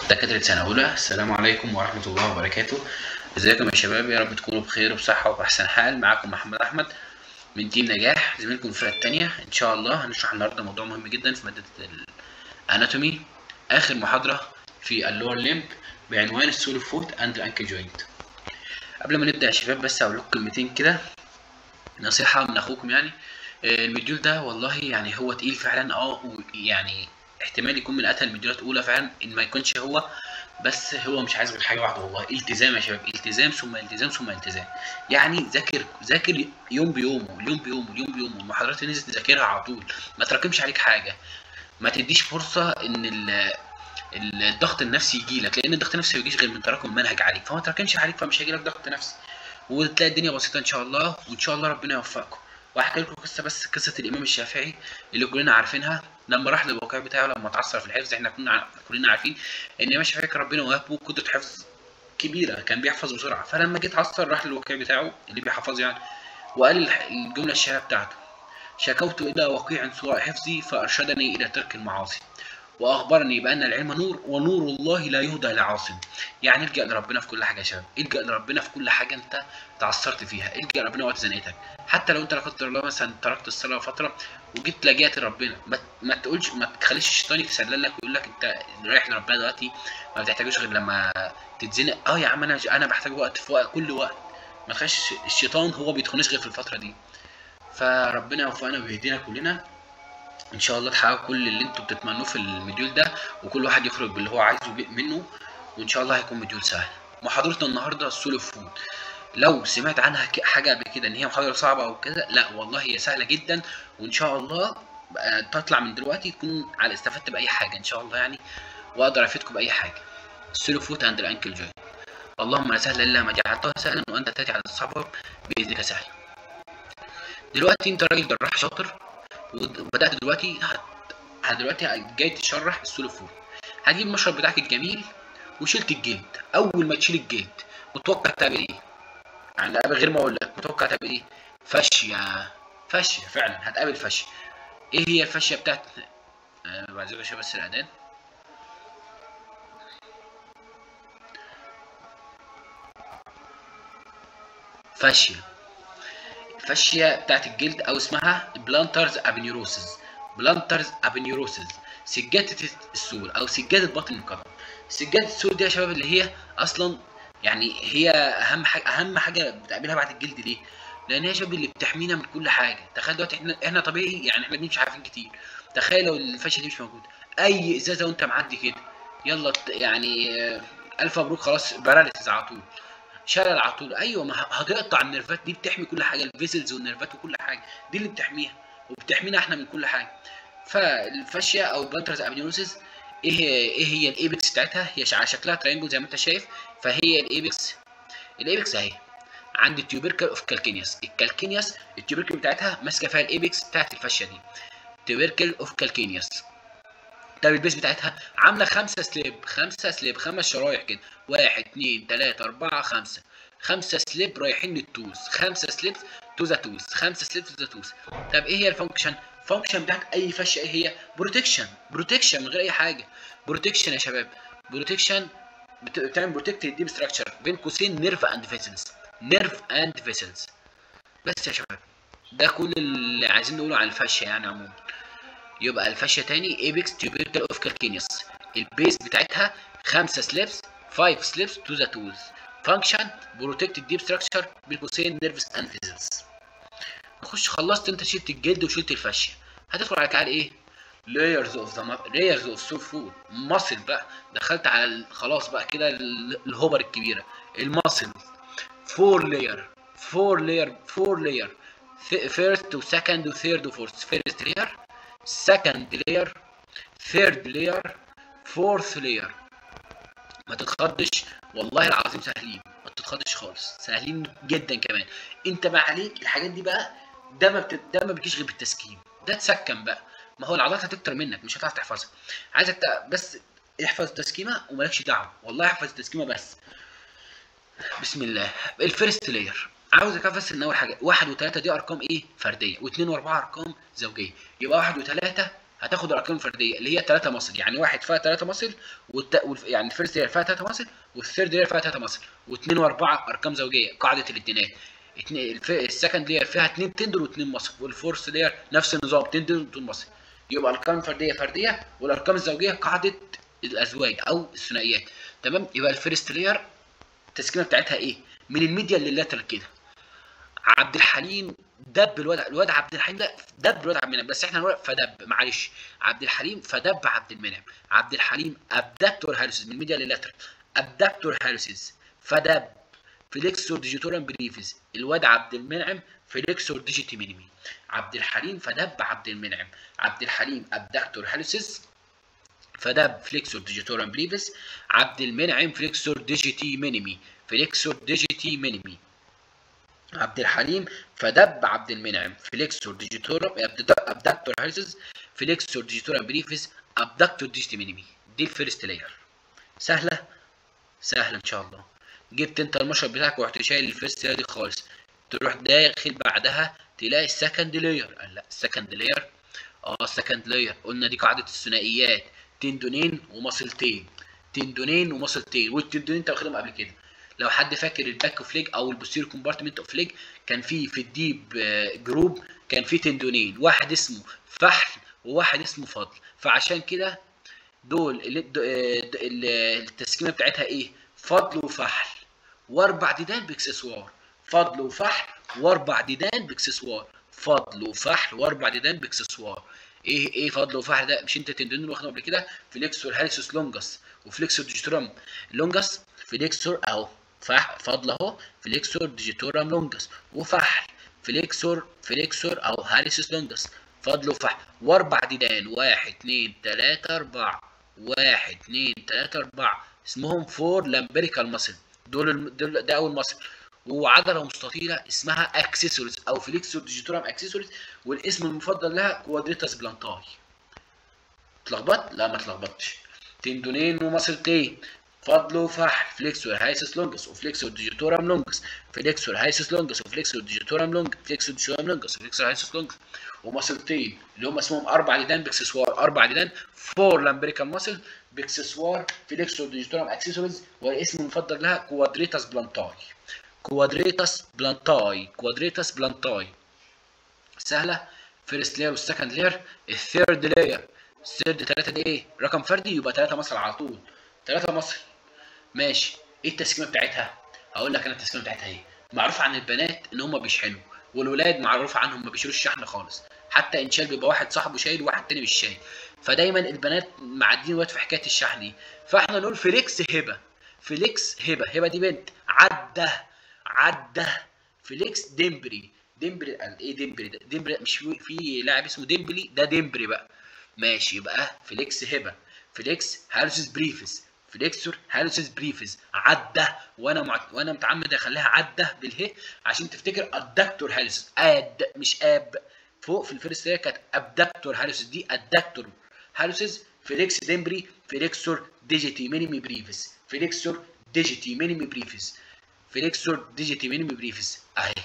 دكاترة سنة أولى السلام عليكم ورحمة الله وبركاته ازيكم يا شباب يا رب تكونوا بخير وبصحة وبأحسن حال معاكم محمد أحمد من تيم نجاح زميلكم في الفرقة التانية إن شاء الله هنشرح النهاردة موضوع مهم جدا في مادة الأناتومي آخر محاضرة في اللور ليمب بعنوان السولو فوت أند الأنكل جوينت قبل ما نبدأ يا شباب بس أقول لكم كلمتين كده نصيحة من أخوكم يعني آه، المديول ده والله يعني هو تقيل فعلا اه يعني احتمال يكون من اتقل المديولات الاولى فعلا ان ما يكونش هو بس هو مش عايز غير حاجه واحده والله التزام يا شباب التزام ثم التزام ثم التزام يعني ذاكر ذاكر يوم بيومه اليوم بيومه اليوم بيومه المحاضرات اللي نزلت ذاكرها على طول ما تراكمش عليك حاجه ما تديش فرصه ان ال ال- الضغط النفسي يجي لك لان الضغط النفسي ما بيجيش غير من تراكم المنهج عليك فما تراكمش عليك فمش هيجي لك ضغط نفسي وتلاقي الدنيا بسيطه ان شاء الله وان شاء الله ربنا يوفقكم واحكي لكم قصه بس قصه الامام الشافعي اللي كلنا عارفينها لما راح للواقع بتاعه لما اتعثر في الحفظ احنا كنا ع- كلنا عارفين ان الامام الشافعي كان ربنا وهبه قدره حفظ كبيره كان بيحفظ بسرعه فلما جه اتعثر راح للواقع بتاعه اللي بيحفظ يعني وقال الح- الجمله الشهيره بتاعته شكوت الى وقيع سوء حفظي فارشدني الى ترك المعاصي واخبرني بان العلم نور ونور الله لا يهدى لعاصم يعني الجا لربنا في كل حاجه يا شباب الجا لربنا في كل حاجه انت تعثرت فيها الجا لربنا وقت زنقتك حتى لو انت لا قدر الله مثلا تركت الصلاه فتره وجيت لجأت لربنا ما, ما تقولش ما تخليش الشيطان يتسلل لك ويقول لك انت رايح لربنا دلوقتي ما بتحتاجوش غير لما تتزنق اه يا عم انا انا بحتاج وقت في وقت كل وقت ما تخليش الشيطان هو بيدخلناش غير في الفتره دي فربنا يوفقنا ويهدينا كلنا ان شاء الله تحققوا كل اللي انتوا بتتمنوه في المديول ده وكل واحد يخرج باللي هو عايزه بي- منه وان شاء الله هيكون مديول سهل محاضرتنا النهارده السولو فود لو سمعت عنها ك- حاجه قبل كده ان هي محاضره صعبه او كده لا والله هي سهله جدا وان شاء الله بقى تطلع من دلوقتي تكون على استفدت باي حاجه ان شاء الله يعني واقدر افيدكم باي حاجه السولو فوت عند الانكل جوين اللهم لا سهل الا ما جعلته سهلا وانت تاتي على الصعب باذنك سهل دلوقتي انت راجل جراح شاطر وبدات دلوقتي هت... هت- دلوقتي جاي تشرح السولو فود هتجيب المشرب بتاعك الجميل وشلت الجلد اول ما تشيل الجلد متوقع تعمل ايه يعني قبل غير ما اقول لك متوقع تعمل ايه فاشيه فاشيه فعلا هتقابل فاشيه ايه هي الفاشيه بتاعت آه بعزف شويه بس الاذان فاشيه الفاشيه بتاعت الجلد او اسمها بلانترز ابنيوروسز بلانترز ابنيوروسز سجادة السور او سجادة بطن القدم سجادة السور دي يا شباب اللي هي اصلا يعني هي اهم حاجة اهم حاجة بتقابلها بعد الجلد ليه؟ لان هي يا شباب اللي بتحمينا من كل حاجة تخيل دلوقتي احنا احنا طبيعي يعني احنا بنمشي عارفين كتير تخيل لو الفاشية دي مش موجودة اي ازازة وانت معدي كده يلا ت- يعني آه، الف مبروك خلاص باراليسيس على طول شلل على طول ايوه ما ه- هتقطع النرفات دي بتحمي كل حاجه الفيزلز والنرفات وكل حاجه دي اللي بتحميها وبتحمينا احنا من كل حاجه فالفاشيا او البلانترز ابنيوسيس ايه هي ايه هي الايبكس بتاعتها هي ش- على شكلها ترينجل زي ما انت شايف فهي الايبكس الايبكس اهي عند التيوبركل اوف كالكينيوس الكالكينيوس التيوبركل بتاعتها ماسكه فيها الايبكس بتاعت الفاشيا دي تيوبركل اوف كالكينيوس طب البيس بتاعتها عامله خمسه سليب خمسه سليب خمس شرايح كده واحد اتنين تلاته اربعه خمسه خمسه سليب رايحين للتوز خمسه سليب تو ذا توز خمسه سليب تو ذا توز طب ايه هي الفانكشن؟ الفانكشن بتاعت اي فشه ايه هي؟ بروتكشن بروتكشن من غير اي حاجه بروتكشن يا شباب بروتكشن بتعمل بروتكت الديب ستراكشر بين قوسين نيرف اند فيسلز نيرف اند فيسلز بس يا شباب ده كل اللي عايزين نقوله عن الفشه يعني عموما يبقى الفاشية تاني ايبكس تيوبيركل اوف كالكينيوس البيس بتاعتها خمسة سليبس 5 سليبس تو ذا توز فانكشن بروتكت الديب ستراكشر بين قوسين نيرفس اند فيزلز نخش خلصت انت شلت الجلد وشلت الفاشية هتدخل على كعال ايه لايرز اوف ذا لايرز اوف سول فود ماسل بقى دخلت على ال- خلاص بقى كده ال- الهوبر الكبيره الماسل فور لاير فور لاير فور لاير فيرست وسكند وثيرد وفورث فيرست لاير second layer third layer fourth layer ما تتخضش والله العظيم سهلين ما تتخضش خالص سهلين جدا كمان انت ما عليك الحاجات دي بقى ده ما بت... ده ما بيجيش غير بالتسكين ده تسكن بقى ما هو العضلات هتكتر منك مش هتعرف تحفظها عايزك ت- بس احفظ التسكيمه ومالكش دعوه والله احفظ التسكيمه بس بسم الله الفيرست لاير عاوزك بس ان اول حاجه واحد وثلاثه دي ارقام ايه فرديه واثنين واربعه ارقام زوجيه يبقى واحد وثلاثه هتاخد الارقام الفرديه اللي هي 3 مصل يعني واحد فيها 3 مصل والت... والف... يعني الفيرست لاير فيها 3 مصل والثيرد لاير فيها 3 مصل و2 و4 ارقام زوجيه قاعده الاثنينات اتنين الف... السكند لاير فيها 2 تندر و2 مصل والفورث لاير نفس النظام تندر و2 مصل يبقى الارقام الفرديه فرديه والارقام الزوجيه قاعده الازواج او الثنائيات تمام يبقى الفيرست لاير التسكينه بتاعتها ايه من الميديا لللاترال كده عبد الحليم دب الواد الواد عبد الحليم ده دب الواد عبد المنعم بس احنا هنقول فدب معلش عبد الحليم فدب عبد المنعم عبد الحليم ابدكتور هارسيس من الميديا للاترال ابدكتور هارسيس فدب فليكسور ديجيتورم بريفيس الواد عبد المنعم فليكسور ديجيتي مينيمي عبد الحليم فدب عبد المنعم عبد الحليم ابدكتور هارسيس فدب فليكسور ديجيتورم بريفيس عبد المنعم فليكسور ديجيتي مينيمي فليكسور ديجيتي مينيمي عبد الحليم فدب عبد المنعم فليكسور ديجيتورم ابدكتور هارسيس فليكسور ديجيتورم بريفيس ابدكتور ديجيتي مينيمي دي الفيرست لاير سهله سهله ان شاء الله جبت انت المشرب بتاعك ورحت شايل الفيرست لاير دي خالص تروح داخل بعدها تلاقي السكند لاير قال لا السكند لاير اه السكند لاير قلنا دي قاعده الثنائيات تندونين ومصلتين تندونين ومصلتين والتندونين انت واخدهم قبل كده لو حد فاكر الباك اوف ليج او البوستيريور كومبارتمنت اوف ليج كان في في الديب جروب كان في تندونين واحد اسمه فحل وواحد اسمه فضل فعشان كده دول التسكيمه بتاعتها ايه فضل وفحل واربع ديدان باكسسوار فضل وفحل واربع ديدان باكسسوار فضل وفحل واربع ديدان باكسسوار ايه ايه فضل وفحل ده مش انت تندونين واخده قبل كده فليكسور هالسوس لونجس وفليكسور ديجيتورم لونجس فليكسور اهو فضل اهو فليكسور ديجيتورم لونجس وفحل فليكسور فليكسور او هاريسوس لونجس فضل وفحل واربع ديدان واحد اتنين تلاته اربعه واحد اتنين تلاته اربعه اسمهم فور لامبريكال ماسل دول, دول ده اول ماسل وعضله مستطيله اسمها اكسسوريز او فليكسور ديجيتورم اكسسوريز والاسم المفضل لها كوادريتاس بلانتاي اتلخبطت؟ لا ما اتلخبطتش تندونين ومصلتين فضل وفحل فليكسور هايسس لونجس وفليكسور ديجيتورم لونجس فليكسور هايسس لونجس وفليكسور ديجيتورم لونجس فليكسور ديجيتورم لونجس وفليكسور هايسس لونجس ومصلتين اللي هم اسمهم اربع ديدان باكسسوار اربع ديدان فور لامبريكال ماسل باكسسوار فليكسور ديجيتورم اكسسوارز والاسم المفضل لها كوادريتاس بلانتاي كوادريتاس بلانتاي كوادريتاس بلانتاي سهله فيرست لاير والسكند لاير الثيرد لاير الثيرد 3 دي ايه رقم فردي يبقى 3 مصل على طول 3 مصل ماشي ايه التسكيمه بتاعتها هقول لك انا التسكيمه بتاعتها ايه معروف عن البنات ان هم بيشحنوا والولاد معروف عنهم ما بيشيلوش الشحن خالص حتى انشال بيبقى واحد صاحبه شايل وواحد تاني مش شايل فدايما البنات معدين وقت في حكايه الشحن دي فاحنا نقول فليكس هبه فليكس هبه هبه دي بنت عده عده فليكس ديمبري ديمبري قال ايه ديمبري ده ديمبري مش في, في لاعب اسمه ديمبلي ده ديمبري بقى ماشي يبقى فليكس هبه فليكس هالوسيس بريفس فليكسور هالوسيس بريفس عده وانا مع... وانا متعمد اخليها عده باله عشان تفتكر الدكتور هالوسيس اد مش اب فوق في الفيرست كانت ابدكتور هالوسيس دي الدكتور هالوسيس فليكس ديمبري فليكسور ديجيتي مينيمي بريفس فليكسور ديجيتي مينيمي بريفس فليكسور ديجيتي مينيمي بريفس اهي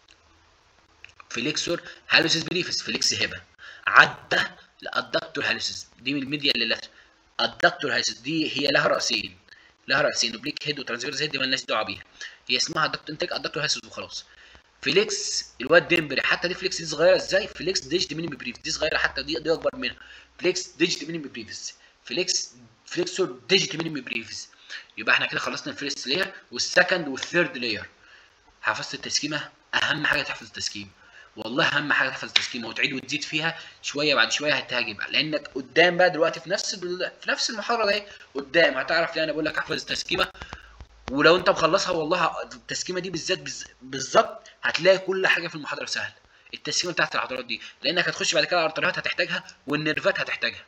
فليكسور هالوسيس بريفس فليكس هبه عده للدكتور هالوسيس دي من الميديا للاتر الدكتور هالوسيس دي هي لها راسين لها راسين اوبليك هيد وترانسفيرس هيد مالناش دعوه بيها هي اسمها دكتور انتاج الدكتور هالوسيس وخلاص فليكس الواد ديمبري حتى دي فليكس دي صغيره ازاي فليكس ديجيتي مينيمي بريفس دي صغيره حتى دي دي اكبر منها فليكس ديجيتي مينيمي بريفس فليكس فليكسور ديجيتي مينيمي بريفس يبقى احنا كده خلصنا الفيرست لاير والسكند والثيرد لاير حفظت التسكيمه اهم حاجه تحفظ التسكيمه والله اهم حاجه تحفظ التسكيمه وتعيد وتزيد فيها شويه بعد شويه هتهاجم لانك قدام بقى دلوقتي في نفس في نفس المحاضره دي قدام هتعرف ليه انا بقول لك احفظ التسكيمه ولو انت مخلصها والله التسكيمه دي بالذات بالظبط هتلاقي كل حاجه في المحاضره سهله التسكيمه بتاعت العضلات دي لانك هتخش بعد كده على الارتريات هتحتاجها والنيرفات هتحتاجها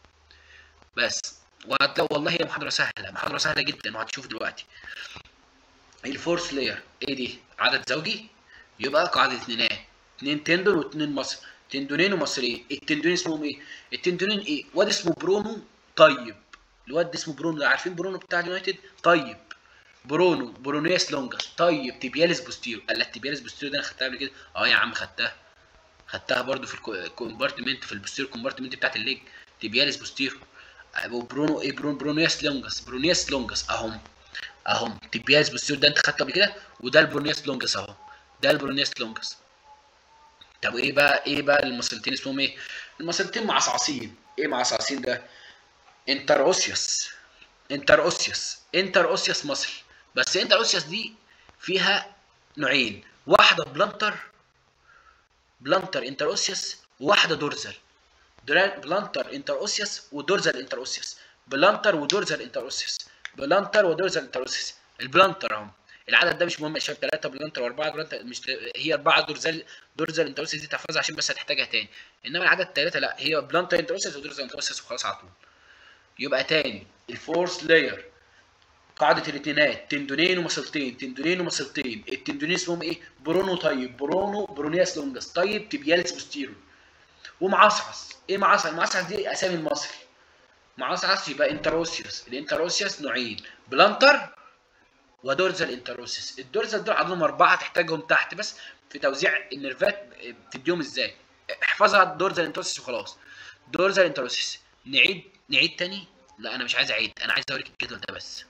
بس وهتلاقي والله هي محاضره سهله محاضره سهله جدا وهتشوف دلوقتي الفورث لاير ايه دي عدد زوجي يبقى قاعده اثنينات اثنين تندون واثنين مصر تندونين ومصريين التندونين اسمهم ايه التندونين ايه واد اسمه برونو طيب الواد اسمه برونو عارفين برونو بتاع اليونايتد طيب برونو برونياس لونجاس طيب تيبياليس بوستيرو قال لك تيبياليس بوستيرو ده انا خدتها قبل كده اه يا عم خدتها خدتها برضو في الكومبارتمنت في البوستير كومبارتمنت بتاعت الليج تيبياليس بوستيرو برونو ايه برون برونياس لونجس برونياس لونجس اهم اهم تيبياليس بوستيرو ده انت خدته قبل كده وده البرونياس لونجس اهو ده البرونياس لونجس طب ايه بقى ايه بقى المسلتين اسمهم ايه المسلتين معصعصين ايه معصعصين ده انتر اوسيوس انتر اوسيوس انتر اوسيوس مصل بس انتر اوسيوس دي فيها نوعين واحده بلانتر بلانتر انتر اوسيوس وواحده دورزل بلانتر انتر اوسيوس ودورزل انتر اوسيوس بلانتر ودورزل انتر اوسيوس بلانتر ودورزل انتر اوسيوس البلانتر اهو العدد ده مش مهم يا شباب ثلاثه بلانتر واربعه بلانتر مش هي اربعه دورزل دورزل انتر اوسيوس دي تحفظها عشان بس هتحتاجها تاني انما العدد ثلاثه لا هي بلانتر انتر اوسيوس ودورزل انتر اوسيوس وخلاص على طول يبقى تاني الفورس لاير قاعدة الاثنينات تندونين ومسلتين تندونين ومسلتين التندونين اسمهم ايه؟ برونو طيب برونو برونياس لونجس طيب تبياليس بوستيرو ومعصعص ايه معصعص؟ معصعص دي اسامي المصري معصعص يبقى انتروسيوس الانتروسيوس نوعين بلانتر ودورزال انتروسيوس الدورزال دول عندهم اربعه تحتاجهم تحت بس في توزيع النرفات تديهم ازاي احفظها دورزال انتروسيوس وخلاص دورزال انتروسيوس نعيد نعيد تاني لا انا مش عايز اعيد انا عايز اوريك الجدول ده بس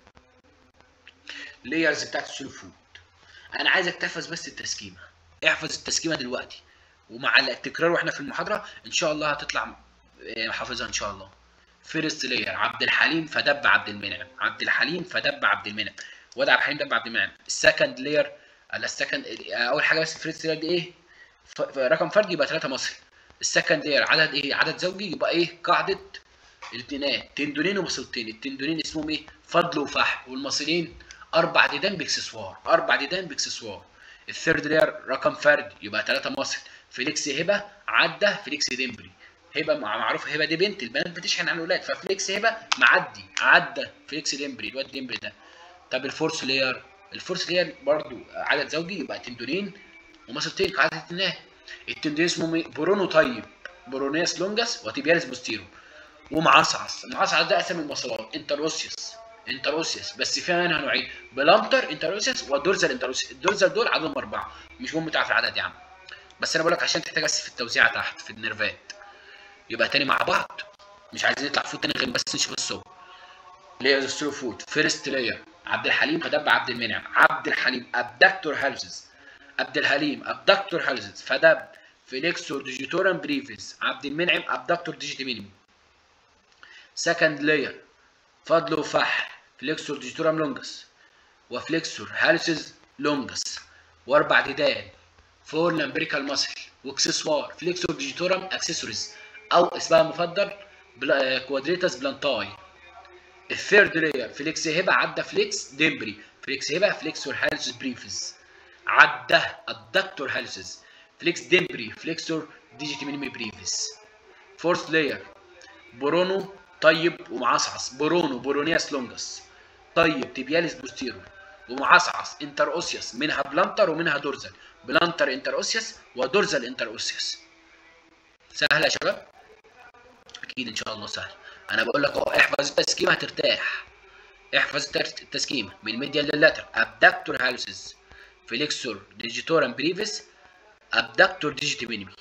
لايرز بتاعت السولو فود انا عايزك تحفظ بس التسكيمه احفظ التسكيمه دلوقتي ومع التكرار واحنا في المحاضره ان شاء الله هتطلع حافظها ان شاء الله فيرست لاير عبد الحليم فدب عبد المنعم عبد الحليم فدب عبد المنعم واد عبد الحليم دب عبد المنعم السكند لاير السكند اول حاجه بس الفيرست لاير دي ايه رقم فردي يبقى 3 مصري السكند لاير عدد ايه عدد زوجي يبقى ايه قاعده الاثنينات تندونين ومصلتين التندونين اسمهم ايه فضل وفحم والمصريين اربع ديدان باكسسوار اربع ديدان باكسسوار الثيرد لاير رقم فرد يبقى 3 مصري فليكس هبه عدى فليكس ديمبري هبه معروف هبه دي بنت البنات بتشحن على الاولاد ففليكس هبه معدي عدى فليكس ديمبري الواد ديمبري ده طب الفورس لاير الفورس لاير برضو عدد زوجي يبقى تندونين ومصلتين قاعده اثنين التندونين اسمهم برونو طيب برونياس لونجس وتيبياليس بوستيرو ومعصعص المعصعص ده اسامي المصلات انتروسيوس انتروسيوس بس فيها منها نوعين بلانتر انتروسيوس ودورزال انتروسيوس الدورزال دول عددهم اربعه مش مهم تعرف العدد يا عم بس انا بقول لك عشان تحتاج بس في التوزيع تحت في النيرفات يبقى تاني مع بعض مش عايزين نطلع فوت تاني غير بس نشوف الصور لايرز السلو فود فيرست لاير عبد الحليم فدب عبد المنعم عبد الحليم ابدكتور هالزز عبد الحليم ابدكتور هالزز فدب فليكسور ديجيتورم بريفيس عبد المنعم ابدكتور ديجيتي مينيمم سكند لاير فضل وفحل فليكسور ديجيتورم لونجس وفليكسور هالسز لونجس واربع ديدان فور لامبريكال ماسل واكسسوار فليكسور ديجيتورم اكسسوارز او اسمها المفضل بلا كوادريتاس بلانتاي الثيرد لاير فليكس هبه عدى فليكس ديمبري فليكس هبه فليكسور هالسز بريفز عدى الدكتور هالسز فليكس ديمبري فليكسور ديجيتي مينيمي بريفز فورث لاير برونو طيب ومعصعص برونو برونياس لونجس طيب تيبياليس بوستيرو ومعصعص انتر اوسيوس منها بلانتر ومنها دورزل بلانتر انتر اوسيوس ودورزل انتر اوسيوس سهله يا شباب اكيد ان شاء الله سهل انا بقول لك اهو احفظ التسكيمه هترتاح احفظ التسكيمه من ميديال للاتر ابدكتور هالوسز فليكسور ديجيتورم بريفيس ابدكتور ديجيتي مينيمي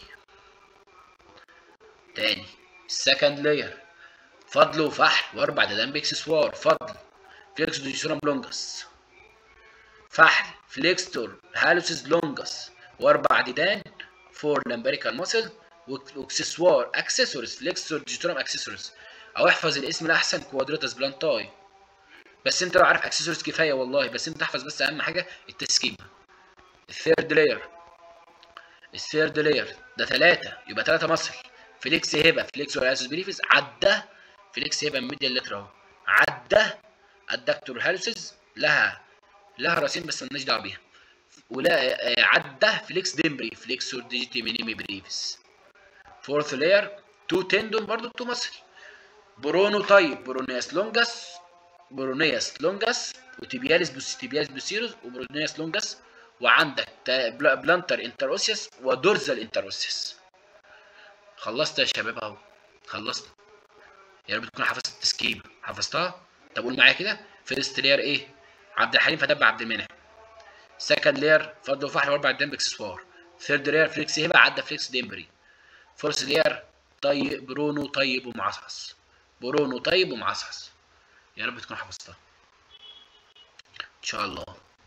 تاني السكند لاير فضل وفحل واربع ديدان باكسسوار فضل فليكسور ديجيتورم لونجس فحل فليكستور هالوسز لونجس واربع ديدان فور لامبريكال ماسل واكسسوار اكسسوارز فليكسور ديجيتورم اكسسوارز او احفظ الاسم الاحسن كوادريتاس بلانتاي بس انت لو عارف اكسسوارز كفايه والله بس انت احفظ بس اهم حاجه التسكيمه الثيرد لاير الثيرد لاير ده ثلاثه يبقى ثلاثه مصل فليكس هبه فليكسور اسوس بريفيس عدى فليكس هبه ميديال لتر اهو عدى الدكتور هالسز لها لها راسين بس مالناش دعوه بيها ولا عدى فليكس ديمبري فليكسور ديجيتي مينيمي بريفيس فورث لاير تو تندون برضو تو مصل برونو طيب برونياس لونجاس برونياس لونجاس وتيبياليس بوس تيبياليس بوسيروس وبرونياس لونجاس وعندك بلانتر انتروسيوس ودورزال انتروسيوس خلصت يا شباب اهو خلصت يا رب تكون حفظت التسكيمه حفظتها طب قول معايا كده فيرست لاير ايه عبد الحليم فدب عبد المنعم سكند لاير فضل وفحل واربع دم باكسسوار ثيرد لاير فليكس هبه عدى فليكس ديمبري فورس لاير طيب برونو طيب ومعصعص برونو طيب ومعصعص يا رب تكون حفظتها ان شاء الله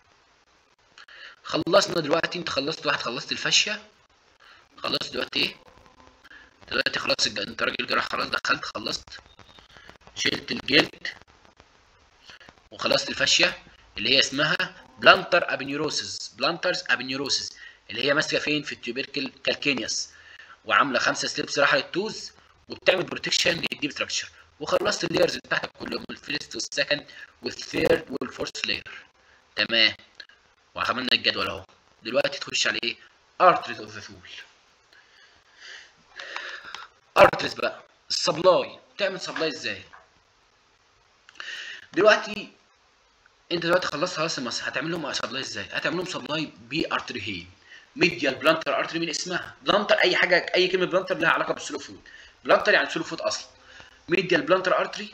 خلصنا دلوقتي انت خلصت واحد خلصت الفاشيه خلصت دلوقتي ايه دلوقتي خلاص الج- انت راجل جراح خلاص دخلت خلصت شلت الجلد وخلصت الفاشيه اللي هي اسمها بلانتر ابنيوروسيس بلانترز ابنيوروسيس اللي هي ماسكه فين في التوبيركل كالكينيوس وعامله خمسه ستيبس راحه للتوز وبتعمل بروتكشن للديب ستراكشر وخلصت اللايرز بتاعتك كلهم الفيرست والسكند والثيرد والفورث لاير تمام وعملنا الجدول اهو دلوقتي تخش على ايه ارتريز اوف ذا فول ارتريز بقى السبلاي تعمل سبلاي ازاي دلوقتي انت دلوقتي خلصت خلاص المس هتعمل لهم سبلاي ازاي هتعمل لهم سبلاي بارتريهين ميديال بلانتر ارتري من اسمها بلانتر اي حاجه اي كلمه بلانتر لها علاقه بالسلو فود بلانتر يعني سلو فود اصلا ميديال بلانتر ارتري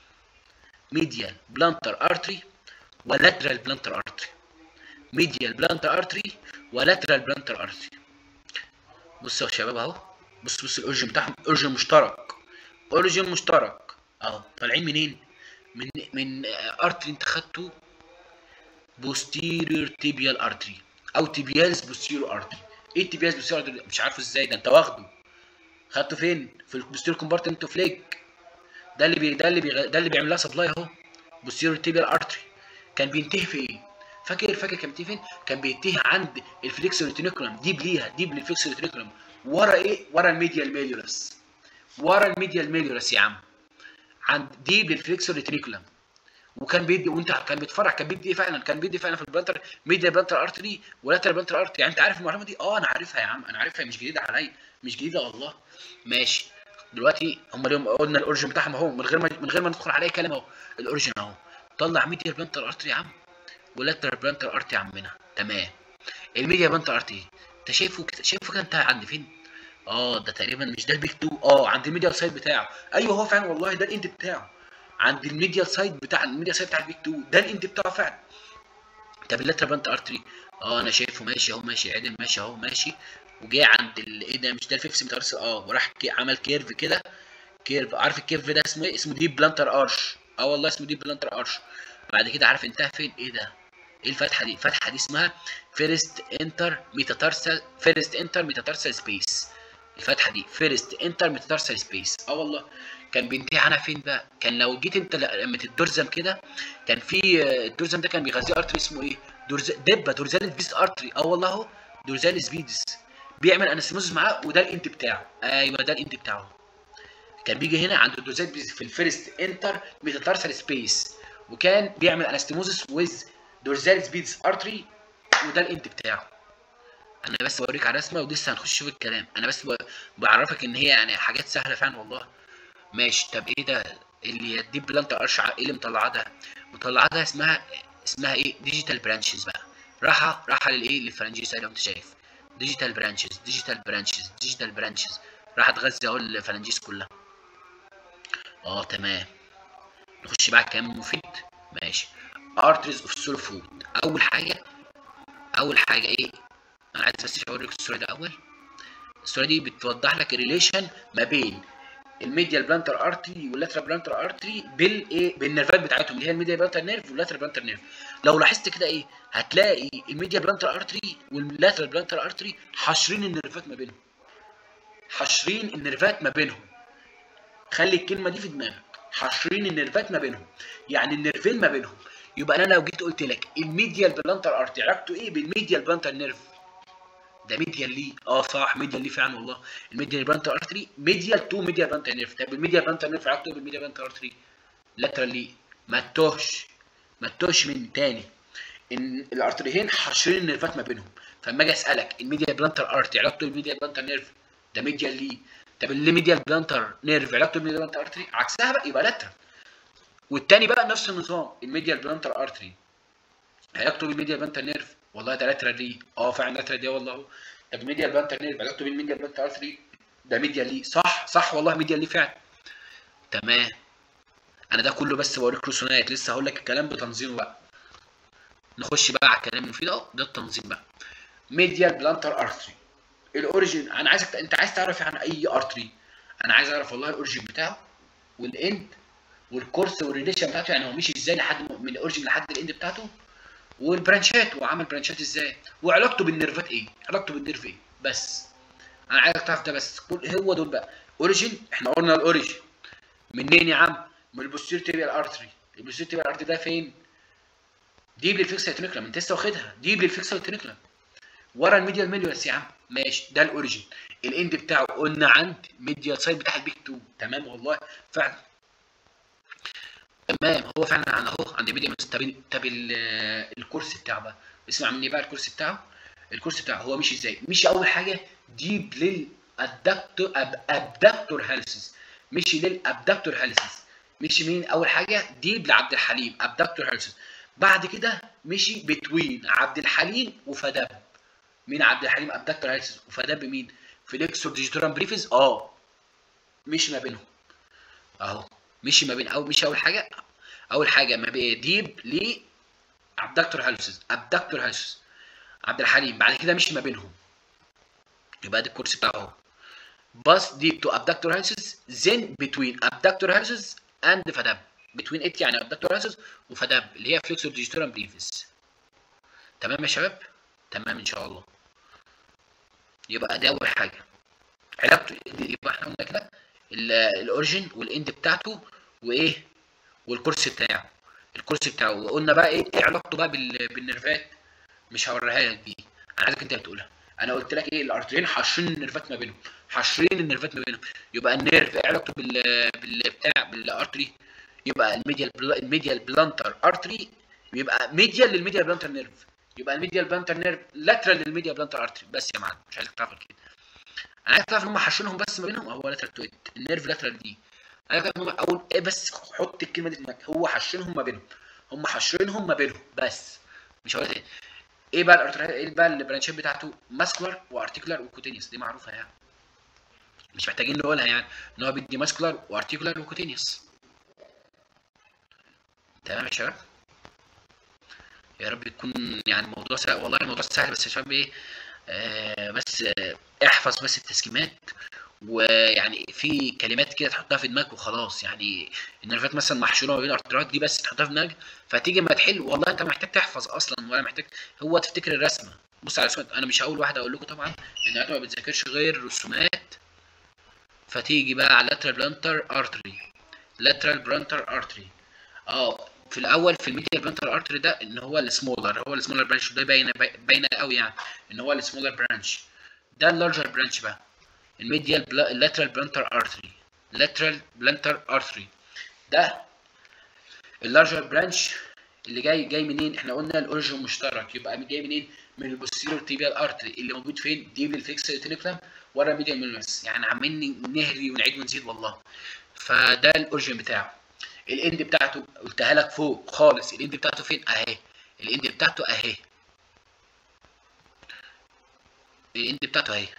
ميديال بلانتر ارتري ولاترال بلانتر ارتري ميديال بلانتر ارتري ولاترال بلانتر ارتري بصوا يا شباب اهو بص بص الاورجن بتاعهم اورجن مشترك اورجن مشترك اهو طالعين منين من من ارتري انت خدته بوستيريور تيبيال ارتري او تيبيالس بوستيريور ارتري ايه التيبيالس بوستيريور ارتري مش عارفه ازاي ده انت واخده خدته فين في البوستيريور كومبارتمنت اوف ليج ده اللي بي ده اللي بي ده اللي بيعمل لها سبلاي اهو بوستيريور تيبيال ارتري كان بينتهي في ايه فاكر فاكر كان بينتهي فين كان بينتهي عند الفليكسور ريتينيكولم ديب ليها ديب للفليكسور ريتينيكولم ورا ايه ورا الميديال ميليورس ورا الميديال ميليورس يا عم عند ديب للفليكسور ريتينيكولم وكان بيدي وانت كان بيتفرع كان بيدي ايه فعلا كان بيدي فعلا في البلانتر ميديا بلانتر ارتري ولاتر بلانتر ارتري يعني انت عارف المعلومه دي اه انا عارفها يا عم انا عارفها مش جديده عليا مش جديده والله ماشي دلوقتي هم اليوم قلنا الاوريجن بتاعهم اهو من غير ما من غير ما ندخل عليه كلام اهو الاوريجن اهو طلع ميديا بلانتر ارتري يا عم ولاتر بلانتر ارتري يا عمنا تمام الميديا بلانتر ارتري انت شايفه كده شايفه كده انتهى عند فين اه ده تقريبا مش ده البيك 2 اه عند الميديا سايد بتاعه ايوه هو فعلا والله ده الاند بتاعه عند الميديا سايد بتاع الميديا سايد بتاع البيك 2 ده الاند بتاعه فعلا طب اللاترال بلانت ارتري اه انا شايفه ماشي اهو ماشي عدل ماشي اهو ماشي وجاي عند ال... ايه ده مش ده الفيفس مترس اه وراح كي... عمل كيرف كده كيرف عارف الكيرف ده اسمه ايه اسمه ديب بلانتر ارش اه والله اسمه ديب بلانتر ارش بعد كده عارف انتهى فين ايه ده ايه الفتحه دي الفتحه دي اسمها فيرست انتر ميتاتارسال فيرست انتر ميتاتارسال سبيس الفتحه دي فيرست انتر ميتاتارسال سبيس اه والله كان بينتهي عنها فين بقى كان لو جيت انت ل- لما تدرزم كده كان في آه، الدرزم ده كان بيغذيه ارتري اسمه ايه دورز دبه دورزاليس بيس ارتري اه والله اهو دورزاليس بيدس بيعمل انستموزس معاه وده الانت بتاعه ايوه ده الانت بتاعه كان بيجي هنا عند الدوزات بيز في الفيرست انتر ميتاتارسال سبيس وكان بيعمل انستموزس ويز دورزاليس بيدس ارتري وده الانت بتاعه انا بس بوريك على رسمه ولسه هنخش في الكلام انا بس ب- بعرفك ان هي يعني حاجات سهله فعلا والله ماشي طب ايه ده اللي الديب بلانت ارش ايه اللي مطلعاه ده مطلعاه ده اسمها اسمها ايه ديجيتال برانشز بقى راحه راحه للايه للفرنجيس لو انت شايف ديجيتال برانشز ديجيتال برانشز ديجيتال برانشز راح تغذي اهو الفرنجيس كلها اه تمام نخش بقى على الكلام مفيد ماشي ارتريز اوف سول فود اول حاجه اول حاجه ايه انا عايز بس اوريك الصوره دي اول الصوره دي بتوضح لك الريليشن ما بين الميديال بلانتر ارتري واللاترال بلانتر ارتري بالايه بالنرفات بتاعتهم اللي هي الميديال بلانتر نيرف واللاترال بلانتر نيرف لو لاحظت كده ايه هتلاقي الميديال بلانتر ارتري واللاترال بلانتر ارتري حاشرين النرفات ما بينهم حاشرين النرفات ما بينهم خلي الكلمه دي في دماغك حاشرين النرفات ما بينهم يعني النرفين ما بينهم يبقى انا لو جيت قلت لك الميديال بلانتر ارتري علاقته ايه بالميديال بلانتر نيرف ده ميديال ليه اه صح ميديال ليه فعلا والله الميديال بلانتر ارتري ميديال تو ميديال بلانتر نيرف طب الميديال بلانتر نيرف علاقته ايه بالميديال بلانتر ارتري لاترال ليه ما تتوهش ما تتوهش من تاني ان الارتريين حاشرين النيرفات ما بينهم فلما اجي اسالك الميديال بلانتر ارتري علاقته بالميديال بلانتر نيرف ده ميديال ليه طب اللي ميديال بلانتر نيرف علاقته بالميديال بلانتر ارتري عكسها بقى يبقى لاترال والتاني بقى نفس النظام الميديال بلانتر ارتري علاقته بالميديال بلانتر نيرف والله ده لاترال ليه اه فعلا لاترال ليه والله اهو طب الميديال بلانتر نيرف علاقته بالميديال بلانتر ارتري ده ميديال ليه صح صح والله ميديال ليه فعلا تمام انا ده كله بس بوريك رسومات لسه هقول لك الكلام بتنظيمه بقى نخش بقى على الكلام المفيد اهو ده التنظيم بقى ميديال بلانتر ارتري الاوريجين انا عايزك انت عايز تعرف عن اي ارتري انا عايز اعرف والله الاوريجين بتاعه والاند والكورس والريليشن بتاعته يعني هو مشي ازاي لحد من الاوريجين لحد الاند بتاعته والبرانشات وعمل برانشات ازاي وعلاقته بالنيرفات ايه علاقته بالنيرف ايه بس انا عايزك تعرف ده بس كل هو دول بقى اوريجين احنا قلنا الاوريجين منين يا عم من البوستير تيبيال ارتري البوستير تيبيال ارتري ده فين ديب للفيكس تريكلم انت لسه واخدها ديب للفيكس تريكلم ورا الميديال ميليوس يا عم ماشي ده الاوريجين الاند بتاعه قلنا عند ميديال سايد بتاع البيك 2 تمام والله فعلا تمام هو فعلا عن اهو عند ميديال طب طب الكورس بتاعه بقى اسمع مني بقى الكورس بتاعه الكورس بتاعه هو مشي ازاي مشي اول حاجه ديب للادكتور ابدكتور هالسيس مشي للابدكتور هالسيس مشي مين اول حاجه ديب لعبد الحليم ابدكتور هالسيس بعد كده مشي بتوين عبد الحليم وفدب مين عبد الحليم ابدكتور هالسيس وفدب مين فليكسور ديجيتورام بريفيز اه مشي ما بينهم اهو مشي ما بين او مشي اول حاجه اول حاجه ما بين ديب ل ابدكتور هالسيس ابدكتور هالسيس عبد الحليم بعد كده مشي ما بينهم يبقى ده الكورس بتاعه اهو باس ديب تو ابدكتور هالسيس زين بتوين ابدكتور هالسيس اند فدب بتوين ات يعني ابدكتور هالسيس وفدب اللي هي فليكسور ديجيتورام بريفيس تمام يا شباب تمام ان شاء الله يبقى ده اول حاجه علاقته يبقى احنا قلنا كده الاوريجين والاند بتاعته وايه والكورس بتاعه الكورس بتاعه وقلنا بقى ايه ايه علاقته بقى بالنرفات مش هوريها لك دي انا عايزك انت اللي تقولها انا قلت لك ايه الارترين حاشرين النرفات ما بينهم حاشرين النرفات ما بينهم يبقى النيرف ايه علاقته بال بالبتاع بالارتري يبقى الميديال الميديال بلانتر ارتري يبقى ميديال للميديال بلانتر نيرف يبقى الميديال بلانتر نيرف لاترال للميديال بلانتر ارتري بس يا معلم مش عايزك تعرف كده انا عايز تعرف ان هم حاشرينهم بس ما بينهم هو لاترال تويت النيرف لاترال دي انا عايز تعرف اقول ايه بس حط الكلمه دي في دماغك هو حاشرينهم ما بينهم هم حاشرينهم ما بينهم بس مش هقول تاني ايه بقى الارترال ايه بقى البرانشات بتاعته ماسكولار وارتيكولار وكوتينيوس دي معروفه يعني مش محتاجين نقولها يعني ان هو بيدي ماسكولار وارتيكولار وكوتينيوس تمام يا شباب يا رب يكون يعني الموضوع سهل والله الموضوع سهل بس يا شباب ايه آه بس آه احفظ بس التسكيمات ويعني في كلمات كده تحطها في دماغك وخلاص يعني النرفات مثلا محشوره ما بين الارترات دي بس تحطها في دماغك فتيجي ما تحل والله انت محتاج تحفظ اصلا ولا محتاج هو تفتكر الرسمه بص على الرسومات انا مش هقول واحده اقول لكم طبعا ان انت ما بتذاكرش غير رسومات فتيجي بقى على lateral plantar artery lateral plantar artery اه في الاول في الميديال بلانتر ارتري ده ان هو السمولر هو السمولر برانش ده باينه باينه قوي يعني ان هو السمولر برانش ده اللارجر برانش بقى الميديال اللاترال بلانتر ارتري لاترال بلانتر ارتري ده اللارجر برانش اللي جاي جاي منين احنا قلنا الاوريجن مشترك يبقى جاي منين من البوستيريور تيبيال ارتري اللي موجود فين ديب الفيكس تيليكلام ورا الميديال ميلمس يعني عمالين نهري ونعيد ونزيد والله فده الاوريجن بتاعه الاند بتاعته قلتها لك فوق خالص الاند بتاعته فين اهي الاند بتاعته اهي الاند بتاعته اهي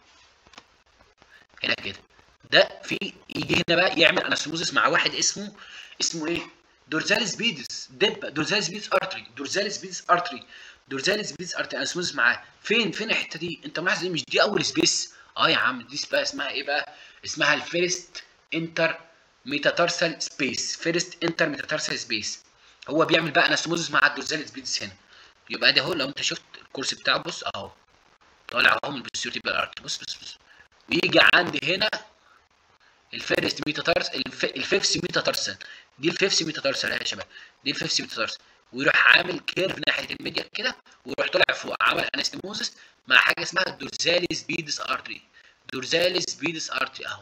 هنا كده ده في يجي هنا بقى يعمل اناسموزس مع واحد اسمه اسمه ايه دورزاليس بيدس دب دورزاليس بيدس ارتري دورزاليس بيدس ارتري دورزاليس بيدس ارتري اناسموزس معاه فين فين الحته دي انت ملاحظ ايه مش دي اول سبيس اه يا عم دي بقى اسمها ايه بقى اسمها الفيرست انتر ميتاتارسال سبيس فيرست انتر ميتاتارسال سبيس هو بيعمل بقى اناسموزس مع الدورزاليس بيدس هنا يبقى ده هو لو انت شفت الكورس بتاعه بص اهو طالع اهو من البوستيريور تيبيال ارتري بص بص بص ويجي عندي هنا الفيرست ميتاتارس الف... الفيفس ميتاتارسل دي الفيفس ميتاتارسل يا شباب دي الفيفس ميتاتارسل ويروح عامل كيرف ناحيه الميديا كده ويروح طالع فوق عمل انستموزس مع حاجه اسمها دورزاليس بيدس ارتري دورزاليس بيدس ارتري اهو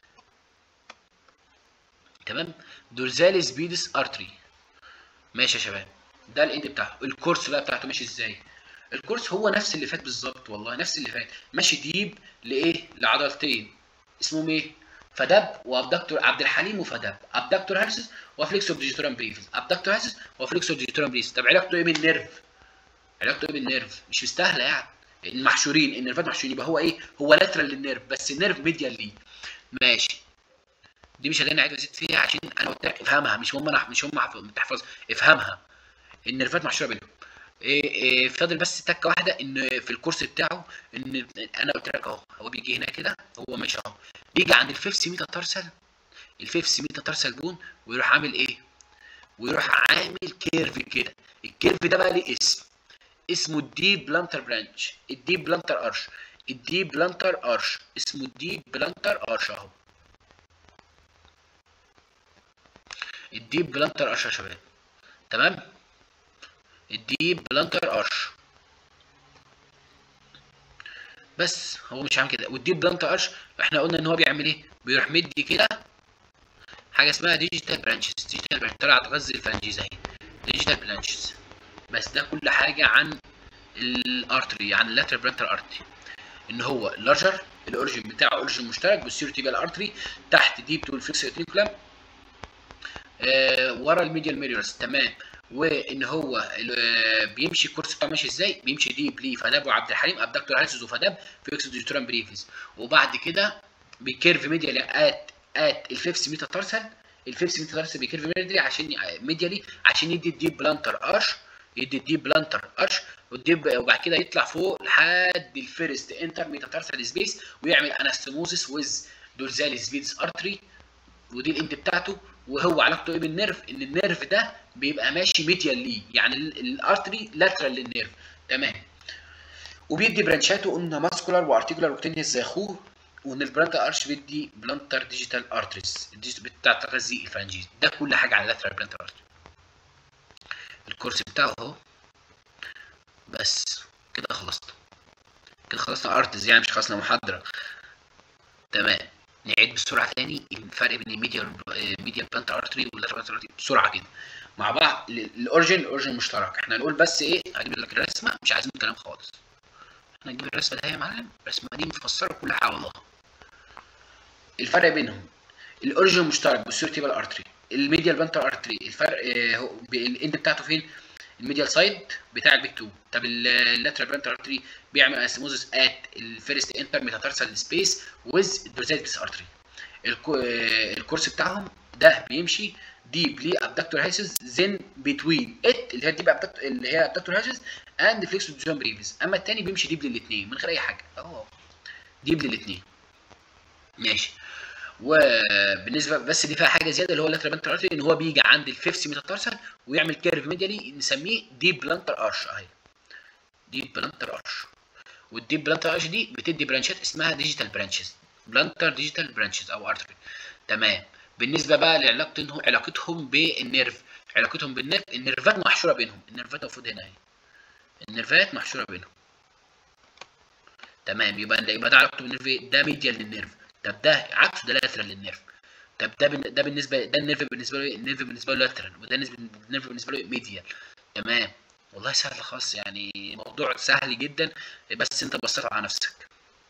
تمام دورزاليس بيدس ارتري ماشي يا شباب ده الاند بتاعه الكورس بقى بتاعته ماشي ازاي الكورس هو نفس اللي فات بالظبط والله نفس اللي فات ماشي ديب لايه لعضلتين اسمهم ايه فدب وابدكتور عبد الحليم وفدب ابدكتور هالسس وفليكسور ديجيتورام بريفيس ابدكتور هالسس وفليكسور ديجيتورام بريفيس طب علاقته ايه بالنيرف علاقته ايه بالنيرف مش مستاهله يعني المحشورين النيرفات محشورين يبقى هو ايه هو لاترال للنيرف بس النيرف ميديال ليه ماشي دي مش هتلاقيني عايز ازيد فيها عشان انا قلت لك افهمها مش هم مش هم تحفظ افهمها النيرفات محشوره بينهم إيه إيه فاضل بس تكه واحده ان في الكورس بتاعه ان انا قلت لك اهو هو بيجي هنا كده هو ماشي اهو بيجي عند الفيفس ميتا ترسل الفيفس ميتا ترسل بون ويروح عامل ايه ويروح عامل كيرف كده الكيرف ده بقى ليه اسم اسمه الديب بلانتر برانش الديب بلانتر ارش الديب بلانتر ارش اسمه الديب بلانتر ارش اهو الديب بلانتر ارش يا شباب تمام الديب بلانتر ارش بس هو مش عامل كده والديب بلانتر ارش احنا قلنا ان هو بيعمل ايه بيروح مدي كده حاجه اسمها ديجيتال برانشز ديجيتال برانش طلع تغذي الفرنجيز اهي ديجيتال برانشز بس ده كل حاجه عن الارتري عن اللاترال برانتر ارتري ان هو اللارجر الاوريجن بتاعه اوريجن مشترك بالسيروتيبال ارتري تحت ديب تو الفيكس اتريكولم آه ورا الميديال ميريورز تمام وان هو آه بيمشي الكورس بتاعه ماشي ازاي بيمشي ديب ليه فداب وعبد الحليم ابدكتور هالسز وفداب فيكس ديجيتورام بريفيس وبعد كده بيكيرف ميديال ات ات الفيفس ميتا ترسل الفيفس ميتا ترسل بيكيرف ميديالي عشان ميديالي عشان يدي الديب بلانتر ارش يدي الديب بلانتر ارش والديب وبعد كده يطلع فوق لحد الفيرست انتر ميتاتارسال سبيس ويعمل انستموزس ويز دورزال سبيدز ارتري ودي الاند بتاعته وهو علاقته ايه بالنيرف ان النيرف ده بيبقى ماشي ميديال ليه يعني الارتري لاترال للنيرف تمام وبيدي برانشاته قلنا ماسكولار وارتيكولار وكتينيوس زي اخوه وان البلانتر ارش بيدي بلانتر ديجيتال ارتريز بتاع تغذي الفرنجيز ده كل حاجه على اللاترال بلانتر ارتري الكورس بتاعه اهو بس كده خلصت كده خلصنا ارتز يعني مش خلصنا محاضره تمام نعيد بسرعه تاني الفرق بين الميديا الميديا بلانت ارتري واللاترال بلانت ارتري بسرعه كده مع بعض الاورجن الاورجن مشترك احنا هنقول بس ايه هجيب لك الرسمه مش عايزين كلام خالص احنا نجيب الرسمه ده يا معلم الرسمه دي مفسره كل حاجه والله الفرق بينهم الاورجن مشترك بالسيرتيبال ارتري الميديال بلانتر ارتري الفرق اه هو الاند بتاعته فين الميديال سايد بتاع البيك 2 طب اللاترال برانتر ارتري بيعمل اسموزس ات الفيرست انتر ميتاتارسال سبيس ويز الدورزاليس ارتري الكورس بتاعهم ده بيمشي ديب لي ابدكتور هايسز زين بتوين ات اللي هي ديب اللي هي ابدكتور هايسز اند فليكس دوزون بريفيس اما الثاني بيمشي ديب للاثنين من غير اي حاجه اهو ديب للاثنين ماشي وبالنسبه بس دي فيها حاجه زياده اللي هو اللاترال بلانتر ارتري ان هو بيجي عند الفيفس ميتاتارسال ويعمل كيرف ميديالي نسميه ديب بلانتر ارش اهي ديب بلانتر ارش والديب بلانتر ارش دي بتدي برانشات اسمها ديجيتال برانشز بلانتر ديجيتال برانشز او ارتري تمام بالنسبه بقى لعلاقتهم علاقتهم بالنيرف علاقتهم بالنيرف النيرفات محشوره بينهم النيرفات المفروض هنا اهي النيرفات محشوره بينهم تمام يبقى يبقى ده علاقته بالنيرف ده ميديال للنيرف طب ده عكسه ده لاترال للنيرف طب ده ده بالنسبه ده النيرف بالنسبه له النيرف بالنسبه له لاترال وده النيرف بالنسبه له ميديال تمام والله سهل خالص يعني موضوع سهل جدا بس انت بصيت على نفسك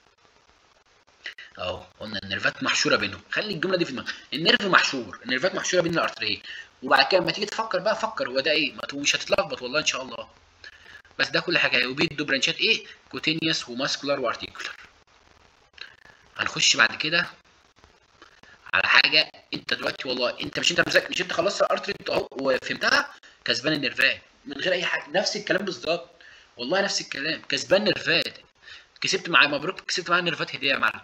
اهو قلنا النيرفات محشوره بينهم خلي الجمله دي في دماغك النيرف محشور النيرفات محشوره بين الارتريه وبعد كده لما تيجي تفكر بقى فكر هو ده ايه ما مش هتتلخبط والله ان شاء الله بس ده كل حاجه وبيدوا برانشات ايه كوتينيوس وماسكولار وارتيكولار هنخش بعد كده على حاجه انت دلوقتي والله انت مش انت مذاكر مش انت خلصت الارتري اهو وفهمتها كسبان النرفات من غير اي حاجه نفس الكلام بالظبط والله نفس الكلام كسبان نرفات كسبت معايا مبروك كسبت معايا نرفات هديه يا معلم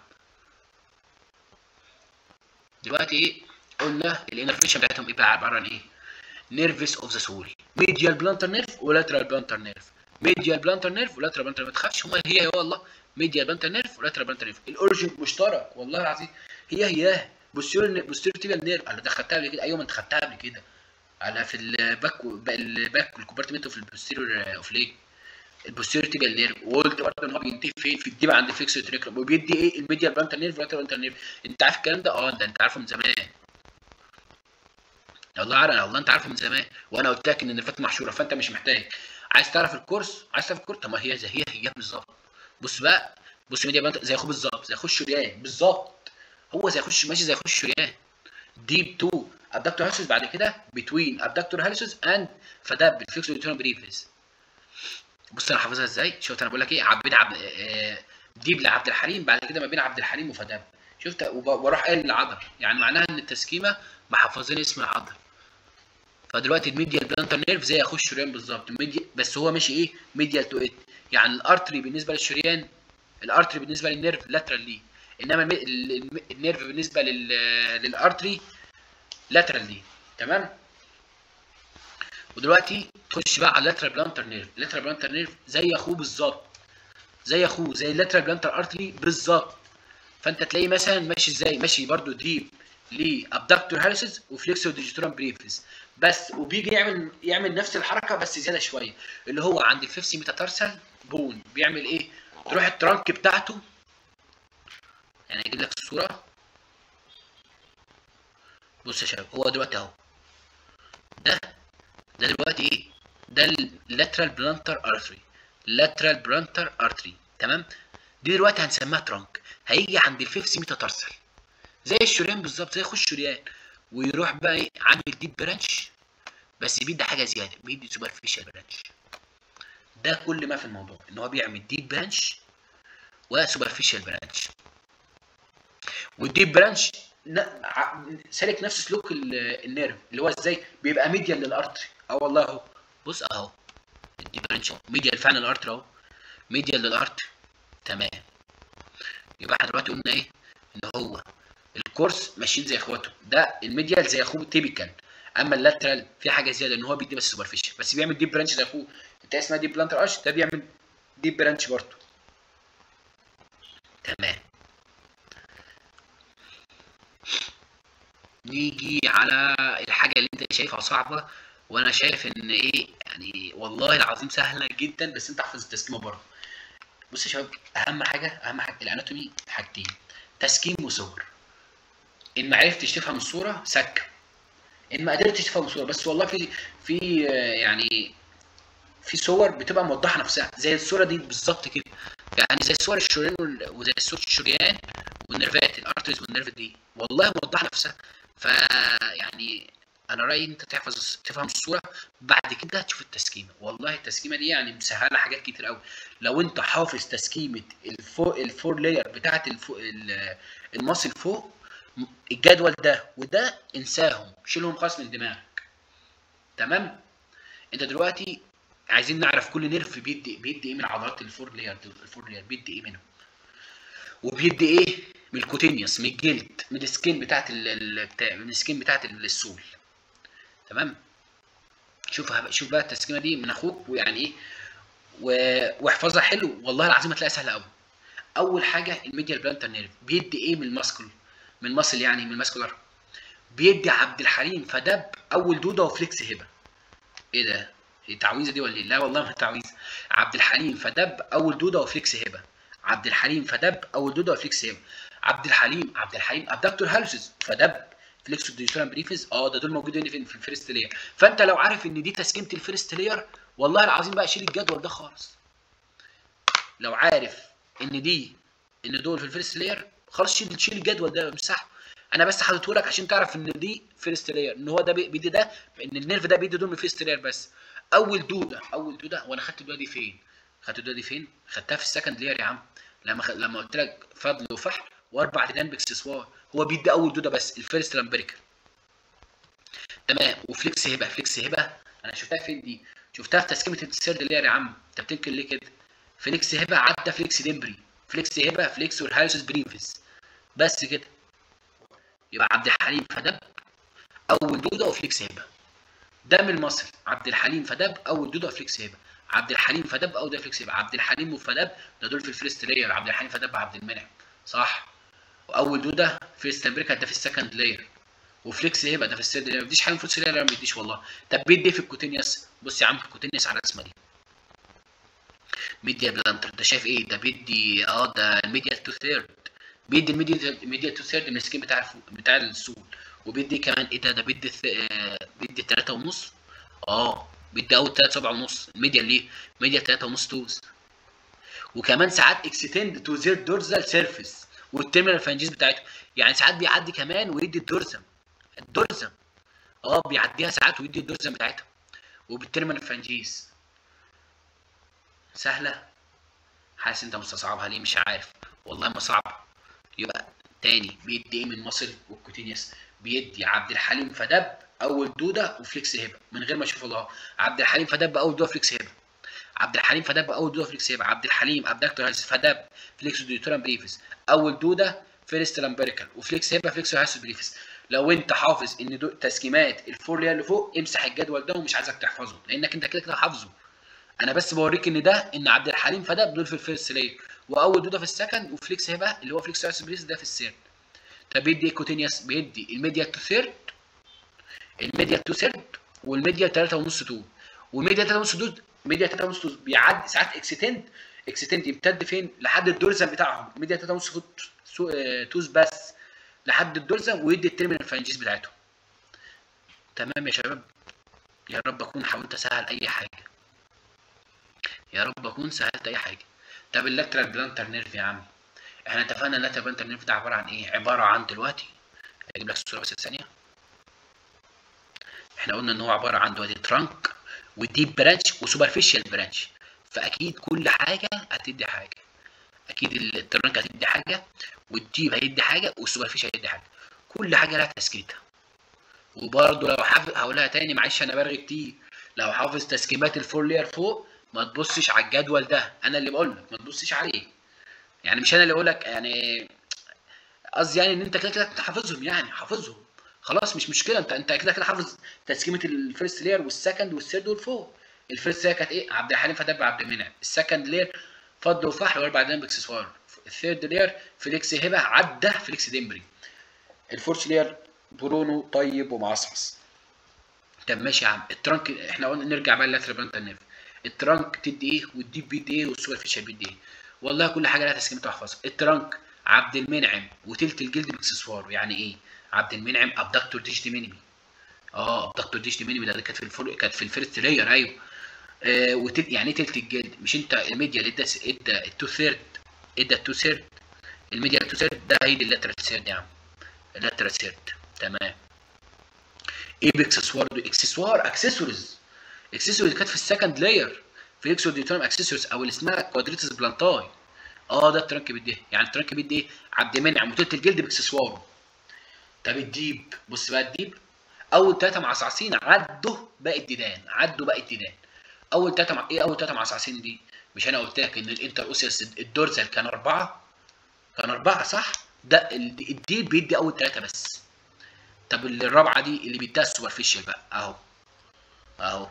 دلوقتي ايه قلنا الانرفيشن بتاعتهم ايه بقى عباره عن ايه نيرفس اوف ذا سول ميديال بلانتر نيرف ولاترال بلانتر نيرف ميديال بلانتر نيرف ولاترال بلانتر ما تخافش هما هي هي والله ميديال بلانتر نيرف ولاترال بلانتر نيرف الاورجن مشترك والله العظيم هي هي بوستيريور بوستيريور تيبيال نيرف انا ده خدتها قبل كده ايوه ما انت خدتها قبل كده على في الباك الباك الكومبارتمنت اوف البوستيريور اوف ليه البوستيريور تيبيال نيرف وقلت برضه ان هو بينتهي فين في الديب عند الفليكس تريكرم وبيدي ايه الميديال بلانتر نيرف واللاترال بلانتر نيرف انت عارف الكلام ده اه ده انت عارفه من زمان والله عارف والله انت عارفه من زمان وانا قلت لك ان النرفات محشوره فانت مش محتاج عايز تعرف الكورس عايز تعرف الكورس طب ما هي زي هي هي بالظبط بص بقى بص ميديا بلانتر زي اخوه بالظبط زي اخوه الشريان بالظبط هو زي اخوه ماشي زي اخوه الشريان ديب 2 ابدكتور هالسوس بعد كده بتوين ابدكتور هالسوس اند فده بالفليكس اوديتوريوم بريفيس بص انا حافظها ازاي شفت انا بقول لك ايه عبد عبد آه ديب لعبد الحليم بعد كده ما بين عبد الحليم وفداب شفت وبروح قايل العضل يعني معناها ان التسكيمه محفظين اسم العضل فدلوقتي الميديال بلانتر نيرف زي اخو الشريان بالظبط الميديا بس هو ماشي ايه ميديال تو ات يعني الارتري بالنسبه للشريان الارتري بالنسبه للنيرف لاترال ليه انما المي... ال- ال- النيرف بالنسبه لل... للارتري لاترال ليه تمام ودلوقتي تخش بقى على اللاترال بلانتر نيرف اللاترال بلانتر نيرف زي اخوه بالظبط زي اخوه زي اللاترال بلانتر ارتري بالظبط فانت تلاقيه مثلا ماشي ازاي ماشي برضو ديب لابدكتور هالسز وفليكسور ديجيتورام بريفيس بس وبيجي يعمل يعمل نفس الحركه بس زياده شويه اللي هو عند الفيفسي ميتاتارسال بون بيعمل ايه تروح الترانك بتاعته يعني اجيب لك الصوره بص يا شباب هو دلوقتي اهو ده ده دلوقتي ايه ده اللاترال بلانتر ارتري لاترال بلانتر ارتري تمام دي دلوقتي هنسميها ترانك هيجي عند الفيفسي ميتاتارسال زي الشريان بالظبط زي خش شريان ويروح بقى ايه عامل ديب برانش بس بيدي حاجه زياده بيدي سوبرفيشال برانش ده كل ما في الموضوع ان هو بيعمل ديب برانش وسوبرفيشال برانش والديب برانش ن- ع- سالك نفس سلوك ال- النيرف اللي هو ازاي بيبقى ميديال للارتري اه والله اهو بص اهو الديب برانش اهو ميديال فعلا للارتري اهو ميديال للارتري تمام يبقى احنا دلوقتي قلنا ايه ان هو الكورس ماشيين زي اخواته ده الميديال زي اخوه التيبيكال اما اللاترال في حاجه زياده ان هو بيدي بس سوبرفيشال بس بيعمل ديب برانش زي اخوه انت اسمها ديب بلانتر ارش ده بيعمل ديب برانش برضه تمام نيجي على الحاجه اللي انت شايفها صعبه وانا شايف ان ايه يعني والله العظيم سهله جدا بس انت احفظ التسكيمه برضه بص يا شباب اهم حاجه اهم حاجه الاناتومي حاجتين تسكيم وصور ان ما عرفتش تفهم الصوره سكه ان ما قدرتش تفهم الصوره بس والله في في آه، يعني في صور بتبقى موضحه نفسها زي الصوره دي بالظبط كده يعني زي صور الشريان وال- وزي صور الشريان والنرفات الارتريز والنرف دي والله موضحه نفسها فيعني انا رايي انت تحفظ تفهم الصوره بعد كده تشوف التسكيمه والله التسكيمه دي يعني مسهله حاجات كتير قوي لو انت حافظ تسكيمه الفو الفور لاير بتاعت الفو ال- المصل فوق م- الجدول ده وده انساهم شيلهم خالص من دماغك تمام انت دلوقتي عايزين نعرف كل نيرف بيدي بيدي ايه من عضلات الفور لاير دول الفور لاير بيدي ايه منهم وبيدي ايه من الكوتينيوس من الجلد من السكين بتاعت ال ال- بتاع من السكين بتاعت السول تمام شوف شوف بقى التسكيمه دي من اخوك ويعني ايه و- واحفظها حلو والله العظيم هتلاقيها سهله قوي اول حاجه الميديال بلانتر نيرف بيدي ايه من الماسكل من الماسل يعني من الماسكولار بيدي عبد الحليم فدب اول دوده وفليكس هبه ايه ده هي تعويذه دي ولا ايه لا والله ما تعويذه عبد الحليم فدب اول دوده وفليكس هبه عبد الحليم فدب اول دوده وفليكس هبه عبد الحليم عبد الحليم ابدكتور هالوسز فدب فليكسو ديجيتورام بريفيس اه ده دول موجودين فين في الفيرست لاير فانت لو عارف ان دي تسكيمه الفيرست لاير والله العظيم بقى شيل الجدول ده خالص لو عارف ان دي ان دول في الفيرست لاير خلاص شيل شيل الجدول ده امسحه انا بس حاطته لك عشان تعرف ان دي فيرست لاير ان هو ده بي- بيدي ده ان النيرف ده بيدي دول من الفيرست لاير بس اول دوده اول دوده وانا خدت الدوده دي فين خدت الدوده دي فين خدتها في السكند لاير يا عم لما خ... لما قلت لك فضل وفحل واربع ديناميك اكسسوار هو بيدي اول دوده بس الفيرست لامبريكال تمام وفليكس هبه فليكس هبه انا شفتها فين دي شفتها في تسكيمه الثيرد لاير يا عم انت بتنكر ليه كده فليكس هبه عدى فليكس ديمبري فليكس هبه فليكس والهالوسس بريفيس بس كده يبقى عبد الحليم فدب اول دوده وفليكس هبه دم المصري عبد الحليم فدب اول دوده وفليكس هبه عبد الحليم فدب اول دوده فليكس هبه عبد الحليم وفدب ده دول في الفيرست لاير عبد الحليم فدب عبد المنعم صح واول دوده فيرست امريكا ده في السكند لاير وفليكس هبه ده في الثيرد لاير ما بيديش حاجه في الفيرست لاير ما بيديش والله طب بيدي ايه في الكوتينيوس بص يا عم في الكوتينيوس على الرسمه دي ميديا بلانتر ده شايف ايه ده بيدي اه ده الميديا تو ثيرد بيدي الميديا الميديا تو ثيرد من السكين بتاع الفو... بتاع السول وبيدي كمان ايه ده ده بيدي الث... آه بيدي 3 ونص اه بيدي اول 3 7 ونص الميديا ليه ميديا 3 ونص توز وكمان ساعات اكستند تو زير دورزال سيرفيس والتيرمينال فانجيز بتاعته يعني ساعات بيعدي كمان ويدي الدورزم الدورزم اه بيعديها ساعات ويدي الدورزم بتاعتها وبالتيرمينال فانجيز سهله حاسس انت مستصعبها ليه مش عارف والله ما صعبه يبقى تاني بيدي ايه من مصل والكوتينيوس بيدي عبد الحليم فدب اول دوده وفليكس هبه من غير ما اشوف الله عبد الحليم فدب اول دوده فليكس هبه عبد الحليم فدب اول دوده فليكس هبه عبد الحليم ابدكتور هايس فدب فليكس ديوتورام بريفس اول دوده فيرست لامبريكال وفليكس هبه فليكس هايس بريفس لو انت حافظ ان دو تسكيمات الفورليا اللي فوق امسح الجدول ده ومش عايزك تحفظه لانك انت كده كده حافظه انا بس بوريك ان ده ان عبد الحليم فدب دول في الفيرست لاير واول دوده في السكند وفليكس هبه اللي هو فليكس هايس بريفس ده في السيرد طب بيدي ايه كوتينيوس بيدي الميديا تو ثيرد الميديا تو ثيرد والميديا 3 ونص دول والميديا 3 ونص دول ميديا 3 ونص دول بيعدي ساعات اكستند اكستند يمتد فين لحد الدورزم بتاعهم ميديا 3 ونص فوت سو- آه، توز بس لحد الدورزم ويدي التيرمينال فانجيز بتاعتهم تمام يا شباب يا رب اكون حاولت اسهل اي حاجه يا رب اكون سهلت اي حاجه طب اللاترال بلانتر نيرف يا عم احنا اتفقنا اللاترال بلانتر نيرف ده عباره عن ايه عباره عن دلوقتي اجيب لك الصوره بس ثانيه احنا قلنا ان هو عباره عن دلوقتي ترانك وديب برانش وسوبرفيشال برانش فاكيد كل حاجه هتدي حاجه اكيد الترانك هتدي حاجه والديب هيدي حاجه والسوبرفيشال هيدي حاجه كل حاجه لها تسكيتها وبرضه لو حافظ هقولها تاني معلش انا برغي كتير لو حافظ تسكيمات الفور لير فوق ما تبصش على الجدول ده انا اللي بقول لك ما تبصش عليه يعني مش انا اللي اقول لك يعني قصدي يعني ان انت كده كده حافظهم يعني حافظهم خلاص مش مشكله انت انت كده كده حافظ تسكيمه الفيرست لير والسكند والثيرد والفوق الفيرست لير كانت ايه عبد الحليم فدب عبد المنعم السكند لير فضل وفحل واربع دقايق باكسسوار الثيرد لير فليكس هبه عدى فليكس ديمبري الفورث لير برونو طيب ومعصعص طب ماشي يا عم الترانك احنا قلنا نرجع بقى للاترال برانتال نيرف الترانك تدي ايه والديب بيدي ايه والسوبر فيشر بيدي ايه والله كل حاجه لها تسكيمه واحفظها الترانك عبد المنعم وتلت الجلد باكسسوار يعني ايه عبد المنعم ابدكتور ديش دي مينيمي اه ابدكتور ديش دي مينيمي ده كانت في الفر... كانت في الفيرست لاير ايوه آه وتل... يعني ايه تلت الجلد مش انت الميديا اللي ادى ادى التو ثيرد ادى التو ثيرد الميديا التو ثيرد ده هيدي اللاترال ثيرد يا عم اللاترال ثيرد تمام ايه باكسسوار دول اكسسوار اكسسوارز اكسسوارز كانت في السكند لاير في اكسو ديترم اكسسوارز او اللي اسمها كوادريتس بلانتاي اه ده الترنك بيديه يعني الترنك بيدي ايه عبد المنعم وتلت الجلد باكسسواره طب الديب بص بقى الديب اول ثلاثه معصعصين عدوا باقي الديدان عدوا باقي الديدان اول ثلاثه مع... ايه اول ثلاثه معصعصين دي مش انا قلت لك ان الانتر اوسيس الدورزال كان اربعه كان اربعه صح ده ال- الديب بيدي اول ثلاثه بس طب اللي الرابعه دي اللي بيديها السوبرفيشال بقى اهو اهو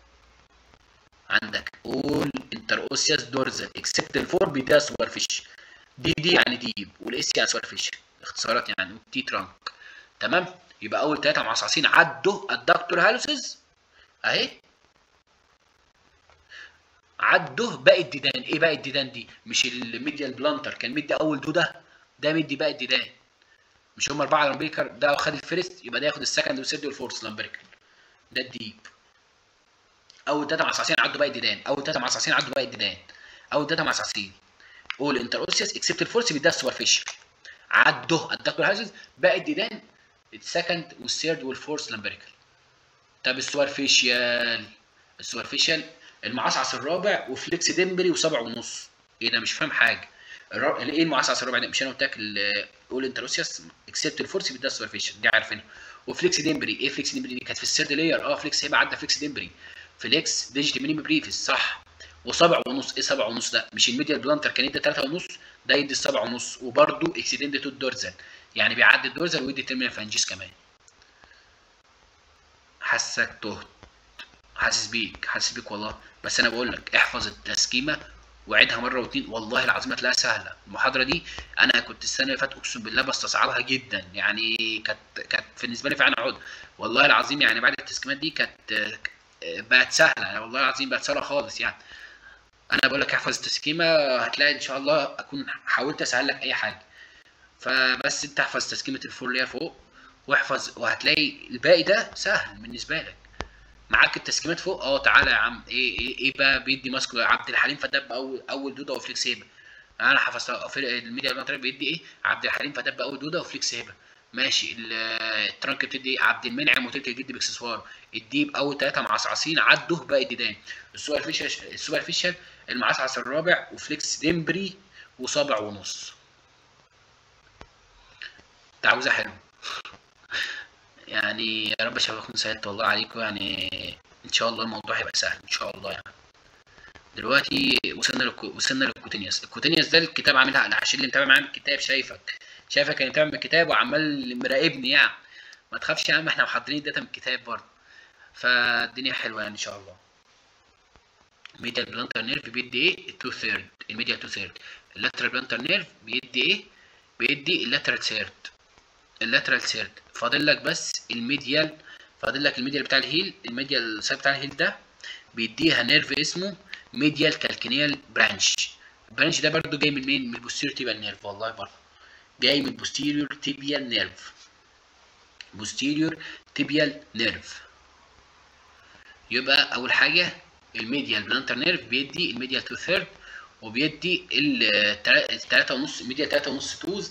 عندك اول انتر اوسيس دورزال اكسبت الفور بيديها سوبرفيشال دي دي يعني ديب والاس يعني سوبرفيشال اختصارات يعني تي ترانك تمام يبقى اول ثلاثه معصعصين عدوا الدكتور هالوسز اهي عدوا باقي الديدان ايه باقي الديدان دي مش الميديال بلانتر كان مدي اول دوده ده مدي باقي الديدان مش هم اربعه لامبريكر ده خد الفيرست يبقى ده ياخد السكند والثيرد والفورث لامبريكر ده الديب اول ثلاثه معصعصين عدوا باقي الديدان اول ثلاثه معصعصين عدوا باقي الديدان اول ثلاثه معصعصين اول انتر اوسيس اكسبت الفورس بيديها السوبرفيشال عدوا الدكتور هالوسز باقي الديدان السكند والثيرد والفورث لامبريكال طب السوبرفيشال السوبرفيشال المعصعص الرابع وفليكس ديمبري وسبع ونص ايه ده مش فاهم حاجه الر... ايه المعصعص الرابع ده مش انا قلت لك اول انتروسيوس اكسبت الفورس بيديها السوبرفيشال دي عارفينها وفليكس ديمبري ايه فليكس ديمبري دي كانت في الثيرد لاير اه فليكس هيبقى عدى فليكس ديمبري فليكس ديجيتي مينيمي بريفيس صح وسبع ونص ايه سبع ونص ده مش الميديال بلانتر كان يدي 3 ونص ده يدي السبع ونص وبرده اكسيدنت تو الدورزال يعني بيعدي الدورزال ويدي تيرمينال فانجيس كمان حاسك تهت حاسس بيك حاسس بيك والله بس انا بقول لك احفظ التسكيمه وعيدها مره واتنين والله العظيم هتلاقيها سهله المحاضره دي انا كنت السنه اللي فاتت اقسم بالله بستصعبها جدا يعني كانت كانت بالنسبه لي فعلا عقده والله العظيم يعني بعد التسكيمات دي كانت بقت سهله والله العظيم بقت سهله خالص يعني انا بقول لك احفظ التسكيمه هتلاقي ان شاء الله اكون حاولت اسهل لك اي حاجه فبس انت احفظ تسكيمه الفور اللي هي فوق واحفظ وهتلاقي الباقي ده سهل بالنسبه لك معاك التسكيمات فوق اه تعالى يا عم ايه ايه, إيه بقى بيدي ماسكو عبد الحليم فدب اول اول دوده وفليكس هيبه انا حفظتها في الميديا المطرب بيدي ايه عبد الحليم فدب اول دوده وفليكس هيبه ماشي الترانك بتدي عبد المنعم وتلت الجد باكسسوار الديب اول ثلاثه معصعصين عدوا باقي الديدان السوبر فيشل السوبر فيشل المعصعص الرابع وفليكس ديمبري وصابع ونص تعويذه حلوه يعني يا رب يا شباب اكون سهلت والله عليكم يعني ان شاء الله الموضوع هيبقى سهل ان شاء الله يعني دلوقتي وصلنا للكو... وصلنا للكوتينيوس الكوتينيوس ده الكتاب عاملها انا عشان اللي متابع معايا من الكتاب شايفك شايفك انا متابع من الكتاب وعمال مراقبني يعني ما تخافش يا عم احنا محضرين الداتا من الكتاب برضه فالدنيا حلوه يعني ان شاء الله ميديال بلانتر نيرف بيدي ايه 2 ثيرد الميديال 2 ثيرد اللاترال بلانتر نيرف بيدي ايه بيدي اللاترال ثيرد اللاترال ثيرد فاضل لك بس الميديال فاضل لك الميديال بتاع الهيل الميديال سايد بتاع الهيل ده بيديها نيرف اسمه ميديال كالكينيال برانش البرانش ده برضو جاي من مين من البوستيريور تيبيال نيرف والله برضو جاي من البوستيريور تيبيال نيرف بوستيريور تيبيال نيرف يبقى اول حاجه الميديال بلانتر نيرف بيدي الميديال 2 ثيرد وبيدي التلاتة ونص ميديال تلاتة ونص توز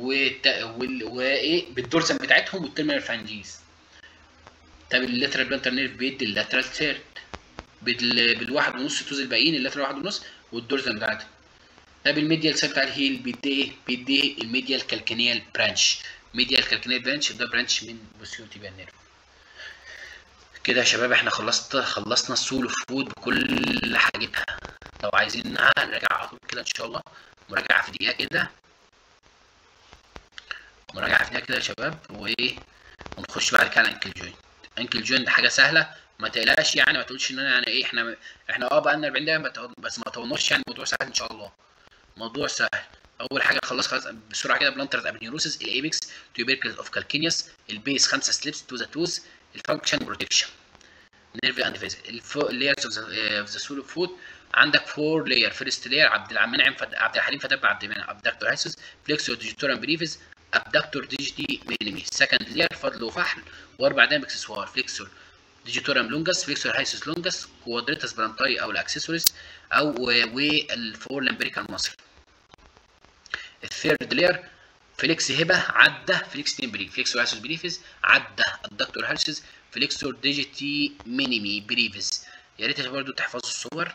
وايه بالدورسم بتاعتهم والتيرمينال فانجيز طب اللاترال بلانتر نيرف بيدي اللاترال ثيرد بال... بالواحد ونص توز الباقيين اللاترال واحد ونص والدورسم بتاعتهم طب الميديال سايد بتاع الهيل بيدي ايه؟ بيدي الميديال كالكينيال برانش ميديال كالكينيال برانش ده برانش من بوستيريور تيبيال نيرف كده يا شباب احنا خلصت خلصنا السول فود بكل حاجتها لو عايزين نراجع على طول كده ان شاء الله مراجعه في دقيقه كده مراجعه في دقيقه كده يا شباب وايه ونخش بعد كده على انكل جوينت انكل جوينت حاجه سهله ما تقلقش يعني ما تقولش ان انا يعني ايه احنا احنا اه بقى لنا 40 دقيقه بس ما طولناش يعني الموضوع سهل ان شاء الله موضوع سهل اول حاجه خلص خلاص بسرعه كده بلانترز ابنيوروسيس الايبكس تيوبيركلز اوف كالكينيوس البيس 5 سليبس تو ذا توز الفانكشن بروتكشن نيرف اند فيزل اللايرز اوف ذا سول اوف فود عندك فور لاير فيرست لاير عبد المنعم فد... عبد الحليم فدب عبد المنعم ابدكتور هايسوس فليكسور ديجيتورم بريفيس ابدكتور ديجيتي مينيمي سكند لاير فضل وفحل واربع دايم اكسسوار فليكسور ديجيتورم لونجس فليكسور هايسوس لونجس كوادريتس برانتاي او الاكسسوارز او والفور لامبريكال ماسل الثيرد لاير فليكس هبه عدى فليكس تمبري فليكسور هايسوس بريفيس عدى الدكتور هايسوس فليكسور ديجيتي مينيمي بريفيس يا ريت برضه تحفظوا الصور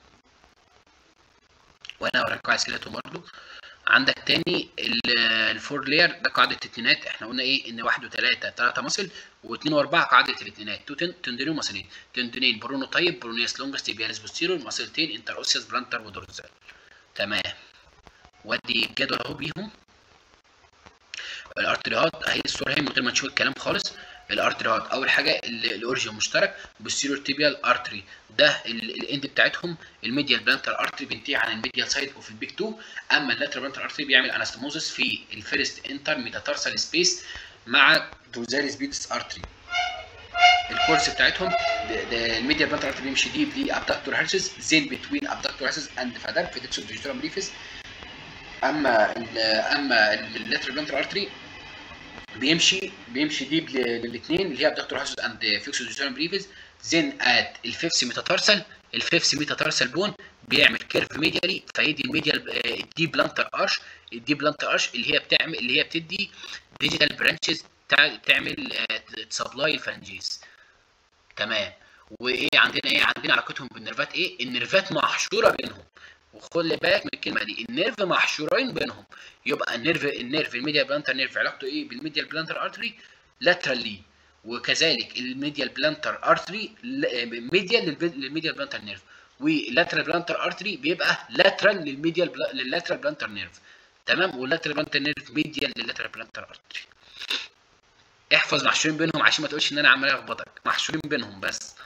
وانا اوريكم على سكيلتهم برضه عندك تاني الفور لاير ده قاعده الاتنينات احنا قلنا ايه ان واحد وثلاثه ثلاثه مصل واثنين واربعه قاعده الاتنينات تو تندرين ومصلين تندرين برونو طيب برونياس لونجس تيبياليس بوستيرور مصلتين انتر اوسياس برانتر ودورزال تمام ودي الجدول اهو بيهم الارتريات اهي الصوره اهي من غير ما تشوف الكلام خالص الارتريات اول حاجه الاورجن مشترك بوستيريور تيبيال ارتري ده الاند بتاعتهم الميديال بلانتر ارتري بينتهي عن الميديال سايد اوف البيك 2 اما اللاترال بلانتر ارتري بيعمل انستموزس في الفيرست انتر ميتاتارسال سبيس مع دورزاليس بيدس ارتري الكورس بتاعتهم الميديال بلانتر ارتري بيمشي ديب لي ابدكتور هيرسز زين بتوين ابدكتور هيرسز اند فاداب في ديكسو ديجيتورم بريفيس اما ال اما اللاترال بلانتر ارتري بيمشي بيمشي ديب للاثنين اللي هي ابدكتور هاسوس اند فيكسو ديجيتورم بريفيس زين ات الفيفس ميتاتارسال الفيفس ميتاتارسال بون بيعمل كيرف ميديالي فيدي الميديال الدي بلانتر ارش الدي بلانتر ارش اللي هي بتعمل اللي هي بتدي ديجيتال برانشز بتعمل سبلاي الفرنجيز تمام وايه عندنا ايه عندنا علاقتهم بالنيرفات ايه النيرفات محشوره بينهم وخد بالك من الكلمه دي النيرف محشورين بينهم يبقى النيرف النيرف الميديال بلانتر نيرف علاقته ايه بالميديال بلانتر ارتري لاترالي وكذلك الميديال بلانتر ارتري ميديال للميديال بلانتر نيرف واللاترال بلانتر ارتري بيبقى لاترال للميديال بلا... لللاترال بلانتر نيرف تمام واللاترال بلانتر نيرف ميديال لللاترال بلانتر ارتري احفظ محشورين بينهم عشان ما تقولش ان انا عمال اخبطك محشورين بينهم بس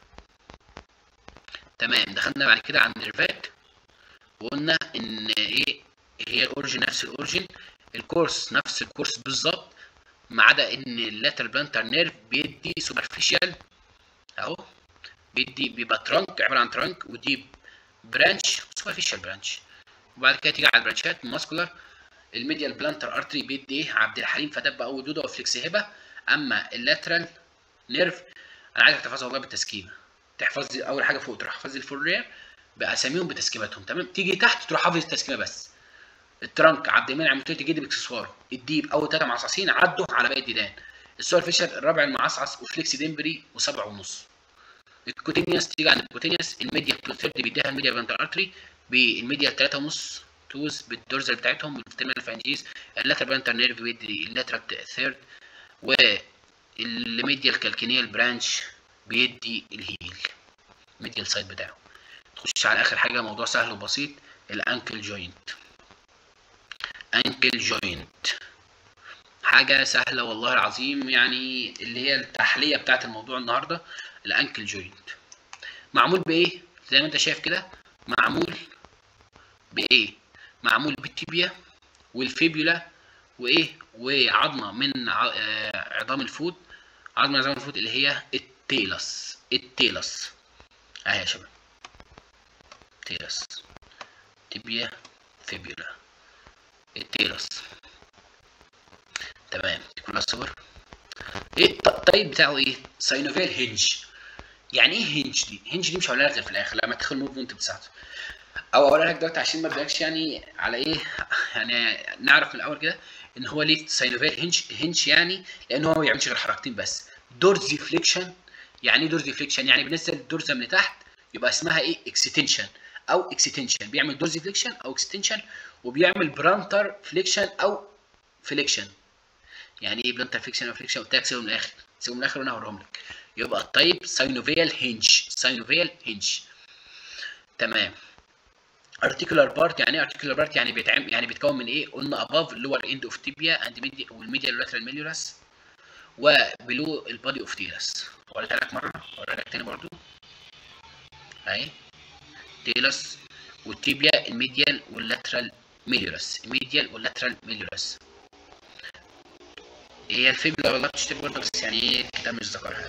تمام دخلنا بعد كده على النيرفات وقلنا ان ايه هي الاورجن نفس الاورجن الكورس نفس الكورس بالظبط ما عدا ان اللاترال بلانتر نيرف بيدي سوبرفيشال اهو بيدي بيبقى ترانك عباره عن ترانك ودي برانش سوبرفيشال برانش وبعد كده تيجي على البرانشات ماسكولار الميديال بلانتر ارتري بيدي ايه عبد الحليم فدب او دوده وفليكس هبه اما اللاترال نيرف انا عايزك تحفظها والله بالتسكيمه تحفظ لي اول حاجه فوق تروح حافظ الفورير باساميهم بتسكيماتهم تمام تيجي تحت تروح حافظ التسكيمه بس الترنك عبد المنعم متولي جدي باكسسواره الديب اول ثلاثه معصعصين عدوا على باقي الديدان السوبر فيشر الرابع المعصعص وفليكسي ديمبري وسبعة ونص الكوتينيوس تيجي عند الكوتينيوس الميديا تو ثيرد بيديها الميديا بلانتر ارتري بالميديا 3 ونص توز بالدورزال بتاعتهم بالترمينال فانجيز اللاترال بلانتر نيرف بيدي اللاترال ثيرد و الميديال كالكينيال برانش بيدي الهيل الميديال سايد بتاعه تخش على اخر حاجه موضوع سهل وبسيط الانكل جوينت انكل جوينت حاجه سهله والله العظيم يعني اللي هي التحليه بتاعت الموضوع النهارده الانكل جوينت معمول بايه زي ما انت شايف كده معمول بايه معمول بالتibia والفيبيولا وايه وعظمه من عظام الفوت عظمه عظام الفوت اللي هي التيلس التيلس اهي يا شباب تيلس تibia فيبيولا التيلس تمام دي كلها صور ايه الطيب بتاعه ايه ساينوفيال هنج يعني ايه هنج دي هنج دي مش هقولها لك غير في الاخر لما تدخل الموفمنت بتاعته او اقولها لك دلوقتي عشان ما ابداكش يعني على ايه يعني نعرف من الاول كده ان هو ليه ساينوفيال هنج هنج يعني لان هو ما بيعملش غير حركتين بس دورزي فليكشن يعني ايه دورزي فليكشن يعني بنزل الدورزه من تحت يبقى اسمها ايه اكستنشن او اكستنشن بيعمل دورزي فليكشن او اكستنشن وبيعمل برانتر فليكشن او فليكشن يعني ايه بلانتر فليكشن او فليكشن قلت لك سيبهم من الاخر سيبهم من الاخر وانا هوريهم لك يبقى الطيب ساينوفيال هنج ساينوفيال هنج تمام ارتيكولار بارت يعني ايه ارتيكولار بارت يعني بيتعمل يعني بيتكون من ايه قلنا اباف اللي هو الاند اوف تيبيا اند ميديا والميديا لاترال ميليولاس وبلو البادي اوف تيلس قلت لك مره اقول لك تاني برضو اهي تيلس والتيبيا الميديال واللاترال ميليولاس الميديال واللاترال ميليولاس هي الفيبلا والله بتشتري برضه بس يعني ايه الكتاب مش ذكرها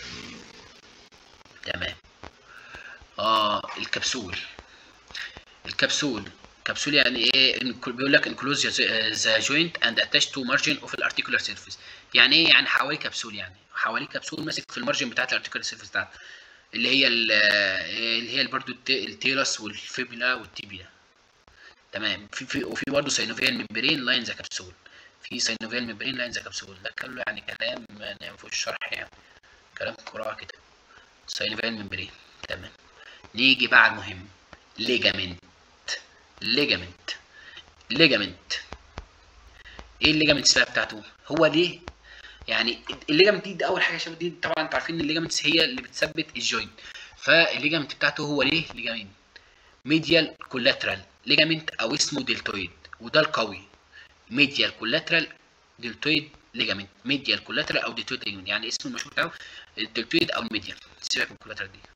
تمام اه الكبسول الكبسول كبسول يعني ايه بيقول لك انكلوز ذا جوينت اند اتاش تو مارجن اوف الارتيكولار سيرفيس يعني ايه يعني حوالي كبسول يعني حوالي كبسول ماسك في المارجن بتاعت الارتيكولار سيرفيس بتاعته اللي هي اللي هي برضه التيرس والفيبلا والتيبيا تمام في في وفي برضه سينوفيال ممبرين لاين ذا كبسول في سينوفيال ممبرين لاين ذا كبسول ده كله يعني كلام ما فيهوش شرح يعني كلام قراءه كده سينوفيال ممبرين تمام نيجي بقى على المهم ليجامنت ليجامنت ليجامنت ايه الليجامنتس بقى بتاعته هو ليه يعني الليجامنت دي, دي اول حاجه يا شباب دي طبعا انتوا عارفين ان الليجامنتس هي اللي بتثبت الجوينت فالليجامنت بتاعته هو ليه ليجامنت ميديال كولاترال ليجامنت او اسمه دلتويد وده القوي ميديال كولاترال دلتويد ليجامنت ميديال كولاترال او دلتويد ليجامنت يعني اسمه المشهور بتاعه الدلتويد او الميديال سيبك من الكولاترال دي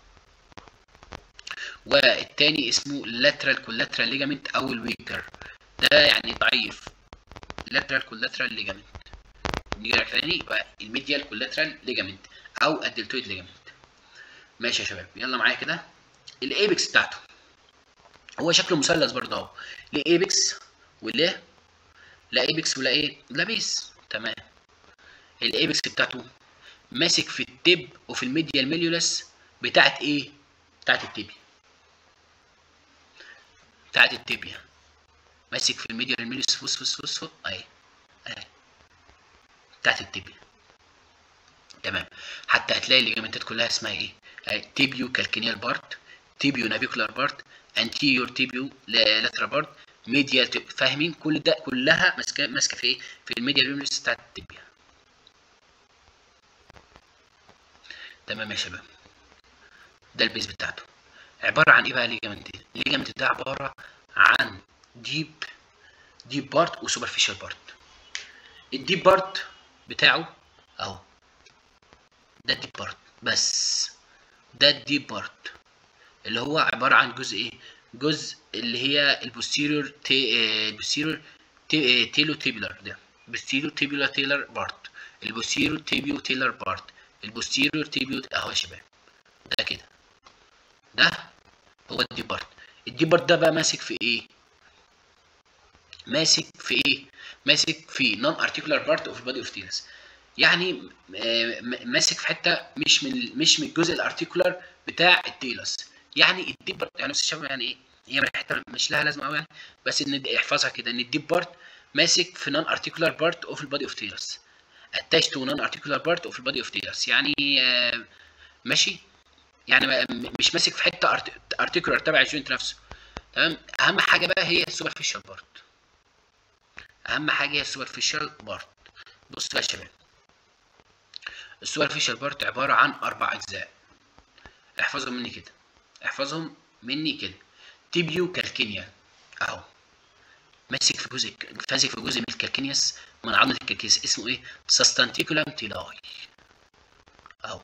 والتاني اسمه lateral collateral ligament او الويكر ده يعني ضعيف lateral collateral ligament نيجي تاني يبقى الميديال collateral ligament او الدلتويد ligament ماشي يا شباب يلا معايا كده الايبكس بتاعته هو شكله مثلث برضه اهو ليه ايبكس وليه لا ايبكس ولا ايه لا بيس تمام الايبكس بتاعته ماسك في التب وفي الميديال ميليولس بتاعت ايه بتاعت التبي بتاعت التبيا ماسك في الميديال ميليولس فوس فوس فوس فوس اهي اهي بتاعت التبيا تمام حتى هتلاقي الليجامنتات كلها اسمها ايه اهي تيبيو كالكينيال بارت تيبيو نافيكولار بارت انتيور تيبيو لاترال بارت ميديال تيبيو فاهمين كل ده كلها ماسكه ماسكه في ايه في الميديال ميليولس بتاعت التبيا تمام يا شباب ده البيز بتاعته عباره عن ايه بقى الليجامنت الليجامنت ده عباره عن ديب ديب بارت وسوبرفيشال بارت الديب بارت بتاعه اهو ده الديب بارت بس ده الديب بارت اللي هو عباره عن جزء ايه جزء اللي هي البوستيريور تي البوستيريور تي تيلو تيبولار ده بوستيريور تيبولا تيلر بارت البوستيريور تيبيو تيلر بارت البوستيريور تيبيو اهو يا شباب ده كده ده هو الديب بارت الديب بارت ده بقى ماسك في ايه ماسك في ايه ماسك في نون ارتيكولار بارت اوف البادي اوف تيلس يعني ماسك في حته مش من مش من الجزء الارتيكولار بتاع التيلس يعني الديب بارت يعني نفس الشباب يعني ايه هي حته مش لها لازمه قوي يعني بس ان احفظها كده ان الديب بارت ماسك في نون ارتيكولار بارت اوف البادي اوف تيلس attached to non articular part of the body of tears يعني آه ماشي يعني مش ماسك في حته ارتيكولار تبع الجوينت نفسه تمام اهم حاجه بقى هي السوبرفيشال بارت اهم حاجه هي السوبرفيشال بارت بصوا يا شباب السوبرفيشال بارت عباره عن اربع اجزاء احفظهم مني كده احفظهم مني كده تيبيو كالكينيا اهو ماسك في جزء ماسك في جزء من الكالكينيوس من عظمه الكالكينيوس اسمه ايه ساستانتيكولام تيلاي اهو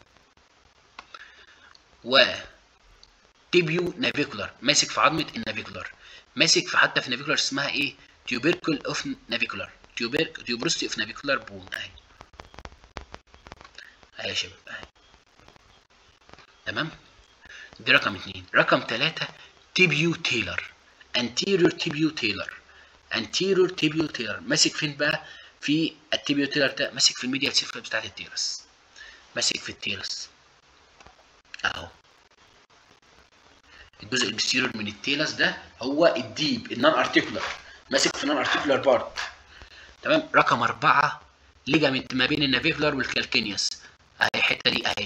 و تيبيو نافيكولار ماسك في عظمه النافيكولار ماسك في حتى في نافيكولار اسمها ايه تيوبيركل اوف نافيكولار تيوبيرك تيوبروستي اوف نافيكولار بون اهي اهي يا شباب اهي تمام دي رقم اتنين رقم تلاتة تيبيو تيلر انتيريور تيبيو تيلر انتيريور تيبيو تيلر ماسك فين بقى في التيبيو تيلر ده ماسك في الميديا سيرفر بتاعت التيرس ماسك في التيرس اهو الجزء البستيريور من التيلس ده هو الديب النون ارتيكولار ماسك في النون ارتيكولار بارت تمام رقم أربعة ليجامنت ما بين النافيكولار والكالكينيوس اهي الحتة دي اهي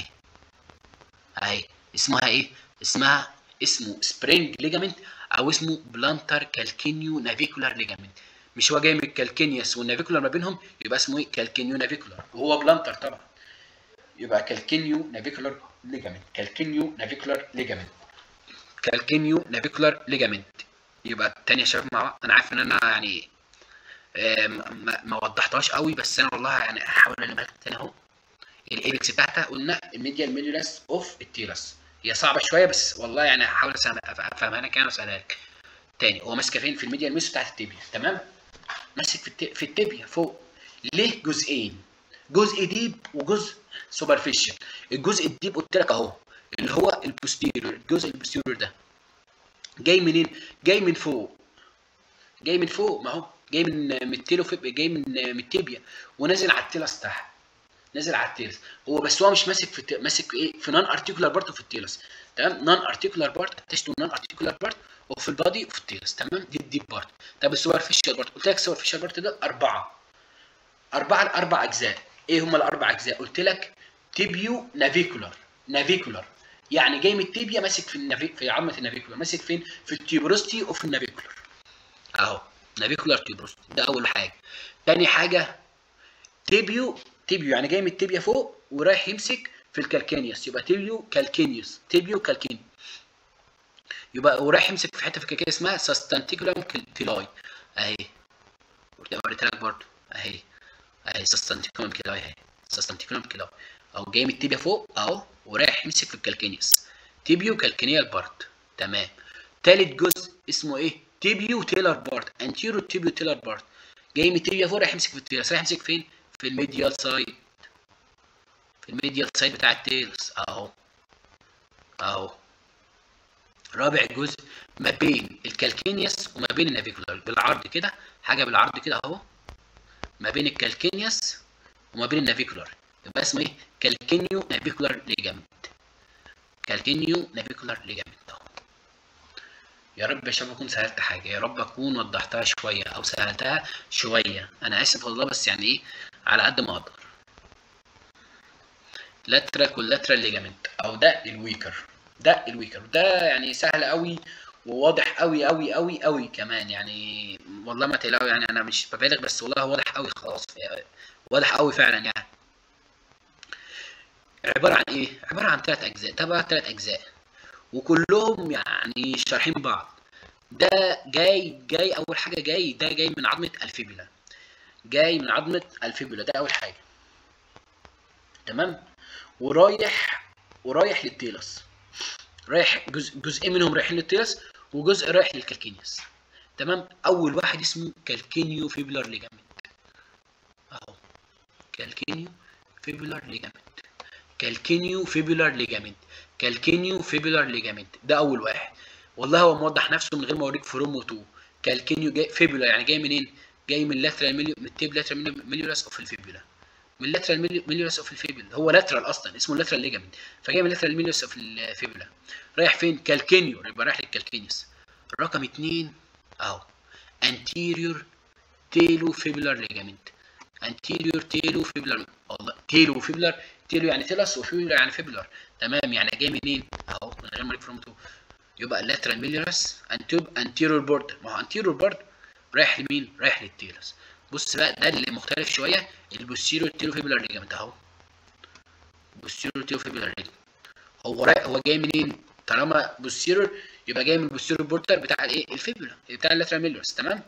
اهي اسمها ايه اسمها اسمه سبرينج ليجامنت او اسمه بلانتر كالكينيو نافيكولار ليجامنت مش هو جاي من الكالكينيوس والنافيكولار ما بينهم يبقى اسمه ايه كالكينيو نافيكولار وهو بلانتر طبعا يبقى كالكينيو نافيكولار ليجامنت كالكينيو نافيكولار ليجامنت كالكينيو نافيكولار ليجامنت يبقى التاني يا شباب مع بعض انا عارف ان انا يعني آه، ما, ما وضحتهاش قوي بس انا والله يعني هحاول المها لك تاني اهو الايبكس بتاعتها قلنا الميديال ميديولاس اوف التيرس هي صعبه شويه بس والله يعني هحاول أسهل- افهمها لك يعني واسالها لك تاني هو ماسكه فين في الميديال ميس بتاعت التيبيا تمام ماسك في الت- في التيبيا فوق ليه جزئين جزء ديب وجزء سوبرفيشال الجزء الديب قلت لك اهو اللي هو البوستيريور الجزء البوستيريور ده جاي منين جاي من فوق جاي من فوق ما هو جاي من من التيلو جاي من من التيبيا ونازل على التيلس تحت نازل على التيلس هو بس هو مش ماسك في الت- ماسك ايه في نون ارتيكولار بارت في التيلس تمام نون ارتيكولار بارت اتشتو نون ارتيكولار بارت وفي البادي وفي التيلس تمام دي الديب بارت طب السوبرفيشال بارت قلت لك السوبرفيشال بارت ده اربعه اربعه اربع اجزاء ايه هم الاربع اجزاء قلت لك تيبيو نافيكولار نافيكولار يعني جاي من التيبيا ماسك في النافي... في عظمه النافيكولار ماسك فين في التيوبروستي اوف النافيكولار اهو نافيكولار تيوبروستي ده اول حاجه تاني حاجه تيبيو تيبيو يعني جاي من التيبيا فوق ورايح يمسك في الكالكينيوس يبقى تيبيو كالكينيوس تيبيو كالكين يبقى ورايح يمسك في حته في الكالكينيوس اسمها ساستانتيكولام تيلاي اهي وريتها لك برضه اهي اهي ساستانتيكولام كيلاي اهي ساستانتيكولام كيلاي اهو جاي من التيبيا فوق اهو ورايح يمسك في الكالكينيوس تيبيو كالكينيال بارت تمام تالت جزء اسمه ايه تيبيو تيلر بارت انتيرو تيبيو تيلر بارت جاي من التيبيا فوق رايح يمسك في التيلس رايح يمسك فين في الميديال سايد في الميديال سايد بتاع التيلس اهو اهو رابع جزء ما بين الكالكينيوس وما بين النافيكولار بالعرض كده حاجه بالعرض كده اهو ما بين الكالكينيوس وما بين النافيكولار يبقى اسمه ايه كالكينيو نافيكولار ليجامنت كالكينيو نافيكولار ليجامنت اهو يا رب يا شباب اكون سهلت حاجه يا رب اكون وضحتها شويه او سهلتها شويه انا اسف والله بس يعني ايه على قد ما اقدر لاترال كولاترال ليجامنت او ده الويكر ده الويكر ده يعني سهل قوي وواضح قوي قوي قوي قوي كمان يعني والله ما تقلقوا يعني انا مش ببالغ بس والله واضح قوي خلاص يعني واضح قوي فعلا يعني عباره عن ايه عباره عن ثلاث اجزاء تبع ثلاث اجزاء وكلهم يعني شارحين بعض ده جاي جاي اول حاجه جاي ده جاي من عظمه الفيبولا جاي من عظمه الفيبولا ده اول حاجه تمام ورايح ورايح للتيلس رايح جزء جزء منهم رايحين للتيلس وجزء رايح للكالكينيوس تمام اول واحد اسمه كالكينيو فيبولار ليجامنت اهو كالكينيو فيبولار ليجامنت كالكينيو فيبولار ليجامنت كالكينيو فيبولار ليجامنت ده اول واحد والله هو موضح نفسه من غير ما اوريك فروم و2 كالكينيو جاي فيبولا يعني جاي منين جاي من لاترال ميليو من التيب لاترال ميليولاس اوف الفيبولا من لاترال ميليولاس اوف الفيبولا هو لاترال اصلا اسمه لاترال ليجامنت فجاي من لاترال ميليولاس اوف الفيبولا رايح فين كالكينيو يبقى رايح للكالكينيوس رقم اتنين اهو anterior تيلو فيبولار ليجامنت anterior تيلو فيبولار والله تيلو فيبولار تيلو يعني تيلس وفيبولار يعني فيبولار تمام يعني جاي منين اهو من غير ما اوريك فروم 2 يبقى اللاترال ميليورس انتيرور بورد ما هو انتيرور بورد رايح لمين رايح للتيلس بص بقى ده اللي مختلف شويه البوستيريور تيلو فيبولار ليجامنت اهو بوستيرور تيلو فيبولار ريجن هو راي هو جاي منين طالما بوستيرور يبقى جاي من البوستيرور بورتر بتاع الايه الفيبولا بتاع اللاترال ميلورس تمام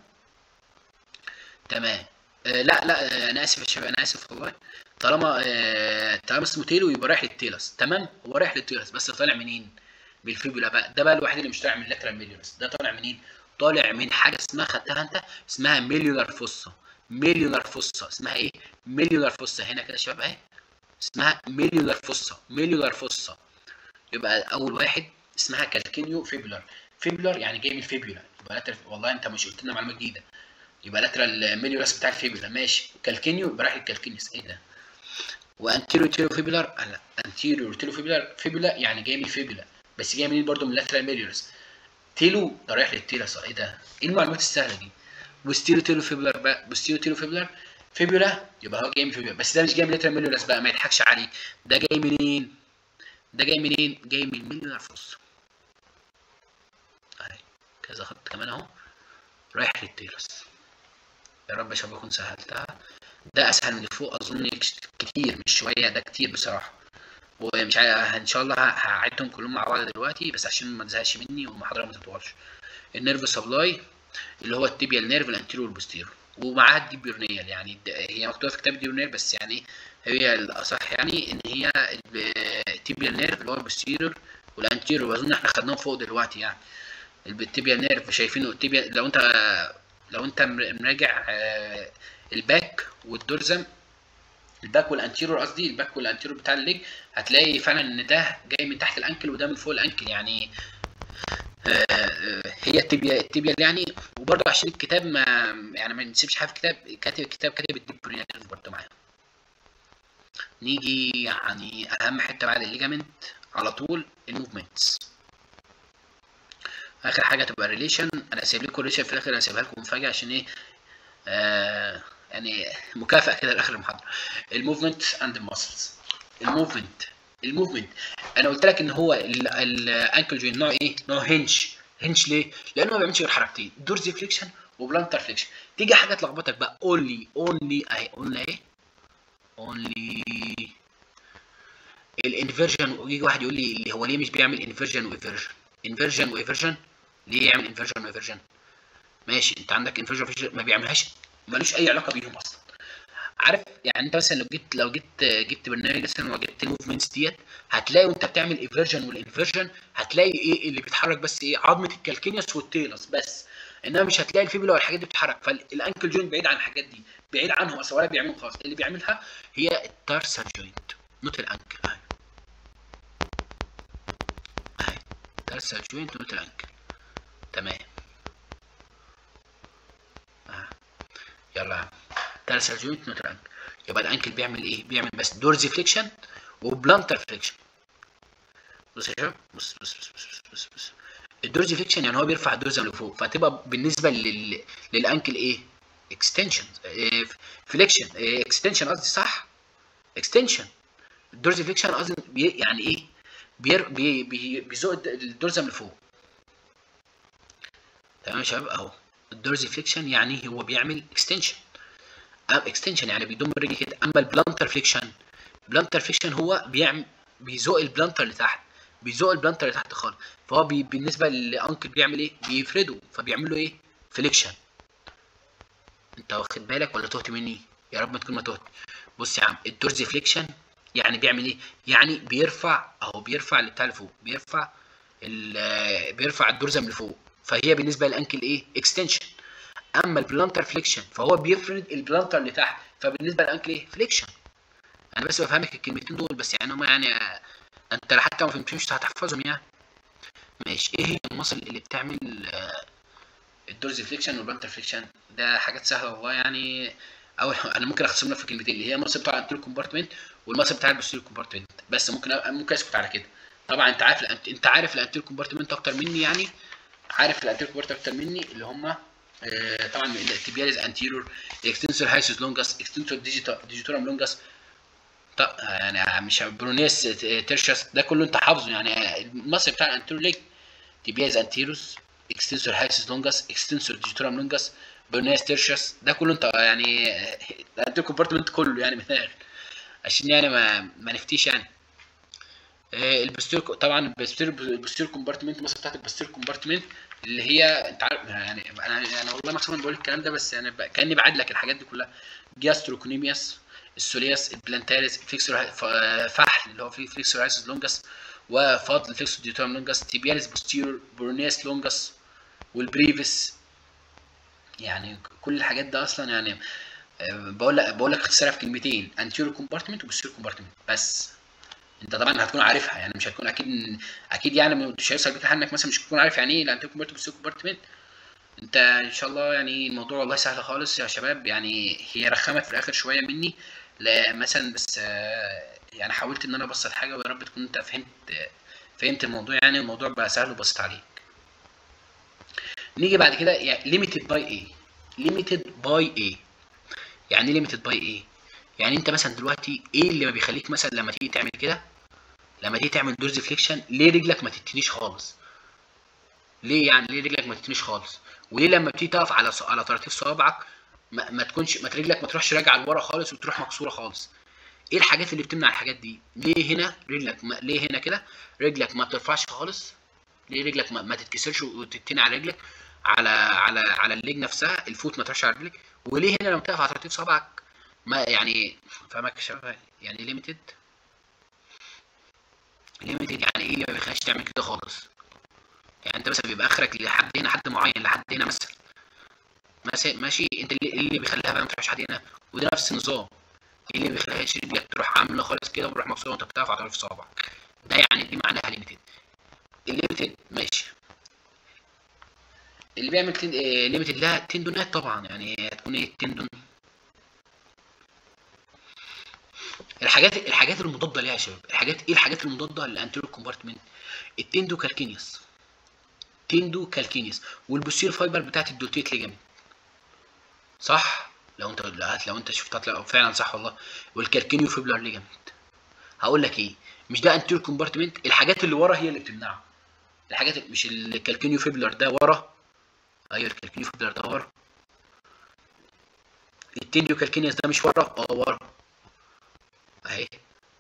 تمام آه لا لا آه انا اسف يا شباب انا اسف والله طالما آه طالما اسمه تيلو يبقى رايح للتيلس تمام هو رايح للتيلس بس طالع منين من الفيبولا بقى ده بقى الوحيد اللي مش طالع من اللاترال ميلورس ده طالع منين طالع من حاجه اسمها خدتها انت اسمها ميليولار فوسا ميليولار فوسا اسمها ايه ميليولار فوسا هنا كده يا شباب اهي اسمها ميليولار فوسا ميليولار فوسا يبقى اول واحد اسمها كالكينيو فيبولار فيبولار يعني جاي من الفيبولا يبقى لاترال والله انت مش قلت لنا معلومه جديده يبقى لاترال ميليولاس بتاع الفيبولا ماشي كالكينيو يبقى رايح للكالكينيوس ايه ده وانتيريور تيلو فيبولار لا انتيريور تيلو فيبولار فيبولا يعني جاي من الفيبولا بس جاي منين برضه من لاترال ميليولاس تيلو ده رايح للتيلس ايه ده ايه المعلومات السهله دي بوستيريو تيلو فيبولار بقى بوستيريو تيلو فيبولار فيبولا يبقى هو جاي من فيبولا بس ده مش جاي من لاترال ميليولاس بقى ما يضحكش عليك ده جاي منين ده جاي منين جاي من الميليولار فوس اهي كذا خط كمان اهو رايح للتيلس يا رب يا شباب اكون سهلتها ده اسهل من اللي فوق اظن كتير مش شويه ده كتير بصراحه ومش عارف ان شاء الله هعدهم كلهم مع بعض دلوقتي بس عشان ما تزهقش مني والمحاضره ما تطولش النيرف سبلاي اللي هو التيبيال نيرف الانتيريور والبوستيريور ومعاها الديبيورنيال يعني هي مكتوبه في كتاب الديبيورنيال بس يعني هي الاصح يعني ان هي التيبيال نيرف اللي هو البوستيريور والانتيريور واظن احنا خدناهم فوق دلوقتي يعني التيبيال نيرف شايفينه التيبيال لو انت لو انت مراجع الباك والدورزم الباك والانتيرور قصدي الباك والانتيرور بتاع الليج هتلاقي فعلا ان ده جاي من تحت الانكل وده من فوق الانكل يعني هي التبيا التبيا يعني وبرضه عشان الكتاب ما يعني ما نسيبش حاجه في الكتاب كاتب الكتاب كاتب الديبرينال برضه معايا نيجي يعني اهم حته بعد الليجامنت على طول الموفمنتس اخر حاجه تبقى الريليشن انا سايب لكم الريليشن في الاخر هسيبها لكم مفاجاه عشان ايه آه يعني مكافاه كده لاخر المحاضره الموفمنت اند الماسلز الموفمنت الموفمنت انا قلت لك ان هو الانكل جوين نوع ايه نوع هنش هنش ليه لانه ما بيعملش غير حركتين دورزي فليكشن وبلانتر فليكشن تيجي حاجه تلخبطك بقى اونلي اونلي اهي قلنا ايه اونلي الانفيرجن ويجي واحد يقول لي اللي هو ليه مش بيعمل انفيرجن وايفيرجن انفيرجن وايفيرجن ليه يعمل انفيرجن وايفيرجن ماشي انت عندك انفيرجن وايفيرجن ما بيعملهاش ملوش اي علاقه بيهم اصلا عارف يعني انت مثلا لو جيت لو جيت جبت برنامج مثلا وجبت الموفمنتس ديت هتلاقي وانت بتعمل ايفيرجن والانفيرجن هتلاقي ايه اللي بيتحرك بس ايه عظمه الكالكينيوس والتيلس بس انما مش هتلاقي الفيبولا والحاجات دي بتتحرك فالانكل جوينت بعيد عن الحاجات دي بعيد عنهم اصلا ولا بيعملوا خالص اللي بيعملها هي التارسال جوينت نوت الانكل اهي اهي تارسال جوينت نوت الانكل تمام آه. يلا يا عم تارسال جوينت نوت الانكل يبقى الانكل بيعمل ايه بيعمل بس دورزي فليكشن وبلانتر فليكشن بص يا شباب بص بص بص بص بص, بص. الدورزي فليكشن يعني هو بيرفع الدورزه لفوق فتبقى بالنسبه لل... للانكل ايه اكستنشن فليكشن اكستنشن قصدي صح اكستنشن الدورزي فليكشن قصدي بي... يعني ايه بير... بي... بي... بيزق الدورزه من فوق تمام يا شباب اهو الدورزي فليكشن يعني هو بيعمل اكستنشن اكستنشن يعني بيضم الرجل كده اما البلانتر فليكشن البلانتر فليكشن هو بيعمل بيزق البلانتر لتحت بيزق البلانتر لتحت خالص فهو بي بالنسبه لانكل بيعمل ايه بيفرده فبيعمل له ايه فليكشن انت واخد بالك ولا تهت مني يا رب ما تكون ما تهت بص يا عم الدورزي فليكشن يعني بيعمل ايه يعني بيرفع اهو بيرفع اللي بتاع لفوق بيرفع بيرفع الدورزه من لفوق فهي بالنسبه للانكل ايه اكستنشن اما البلانتر فليكشن فهو بيفرد البلانتر اللي تحت فبالنسبه للانكل ايه فليكشن انا بس بفهمك الكلمتين دول بس يعني هم يعني انت حتى ما فهمتهمش هتحفظهم يعني ماشي ايه هي المصل اللي بتعمل الدورزي فليكشن والبلانتر فليكشن ده حاجات سهله والله يعني او انا ممكن اختصرهم لك في كلمتين اللي هي المصل بتاع الانتيريور كومبارتمنت والمصل بتاع البوستيريور كومبارتمنت بس ممكن ممكن اسكت على كده طبعا انت عارف الانت... انت عارف الانتيريور كومبارتمنت اكتر مني يعني عارف الانتيريور كومبارتمنت اكتر مني اللي هم آه طبعا التبياليز انتيريور اكستنسور هايسوس لونجاس اكستنسور ديجيتورم لونجاس طب يعني مش برونيس تيرشس ده كله انت حافظه يعني المصري بتاع الانتيريور ليج تبياليز انتيروس اكستنسور هايسوس لونجاس اكستنسور ديجيتورم لونجاس برونيس تيرشس ده كله انت يعني الانتيريور كومبارتمنت كله يعني من الاخر عشان يعني ما ما نفتيش يعني آه، البستير طبعا البستير البستير كومبارتمنت مثلا بتاعت البستير كومبارتمنت اللي هي انت عارف يعني انا انا والله مكسوف إني بقول الكلام ده بس يعني ب- كاني بعد لك الحاجات دي كلها جاستروكونيمياس السولياس البلانتاريس الفليكسور ف- فحل اللي هو فيه فليكسورايسس لونجس وفضل الفليكسور ديوتام لونجس تيبياليس بوستيرور بورنيس لونجس والبريفس يعني كل الحاجات ده اصلا يعني آه، بقول لك بقول لك اختصارها في كلمتين انتيرو كومبارتمنت وبوستيرور كومبارتمنت بس انت طبعا هتكون عارفها يعني مش هتكون اكيد اكيد يعني مش هيوصل بيك انك مثلا مش هتكون عارف يعني ايه الانتيرو كومبارتمنت والبوستيرور كومبارتمنت انت ان شاء الله يعني الموضوع والله سهل خالص يا شباب يعني هي رخمت في الاخر شويه مني لا مثلا بس آه، يعني حاولت ان انا ابسط حاجه ويا رب تكون انت فهمت فهمت الموضوع يعني الموضوع بقى سهل وبسيط عليك نيجي بعد كده يعني ليميتد باي ايه ليميتد باي ايه يعني ايه ليميتد باي ايه يعني انت مثلا دلوقتي ايه اللي ما بيخليك مثلا لما تيجي تعمل كده لما تيجي تعمل دورز فليكشن ليه رجلك ما تتنيش خالص ليه يعني ليه رجلك ما تتنيش خالص وليه لما بتيجي تقف على ص- على طراطيف صوابعك ما, ما تكونش ما رجلك ما تروحش راجعه لورا خالص وتروح مكسوره خالص ايه الحاجات اللي بتمنع الحاجات دي ليه هنا رجلك ما ليه هنا كده رجلك ما بترفعش خالص ليه رجلك ما, ما تتكسرش وتتني على رجلك على على على الليج نفسها الفوت ما تروحش على رجلك وليه هنا لما تقف على طراطيف صوابعك ما يعني فاهمك يا شباب يعني ليميتد ليميتد يعني ايه ما بيخليكش تعمل كده خالص يعني انت مثلا بيبقى اخرك لحد هنا حد معين لحد هنا مثلا مثلا ماشي انت اللي, اللي بيخليها بقى ما تروحش حد هنا وده نفس النظام ايه اللي بيخليهاش رجلك تروح عامله خالص كده وتروح مكسوره وانت بتقف على طرف صوابعك ده يعني دي معناها ليميتد الليميتد ماشي اللي بيعمل ليميتد لها تندونات طبعا يعني هتكون ايه التندون الحاجات الحاجات المضاده ليها يا شباب الحاجات ايه الحاجات المضاده للانتيريور كومبارتمنت التندو كالكينيوس تندو كالكينيوس والبوستير فايبر بتاعت الدولتيت ليجامنت صح لو انت لا لو انت شفتها هتلاقي فعلا صح والله والكالكينيو فيبلر ليجامنت هقول لك ايه مش ده انتيريور كومبارتمنت الحاجات اللي ورا هي اللي بتمنعه الحاجات مش الكالكينيو فيبلر ده ورا ايوه الكالكينيو فيبلر ده ورا التندو كالكينيوس ده مش ورا اه ورا اهي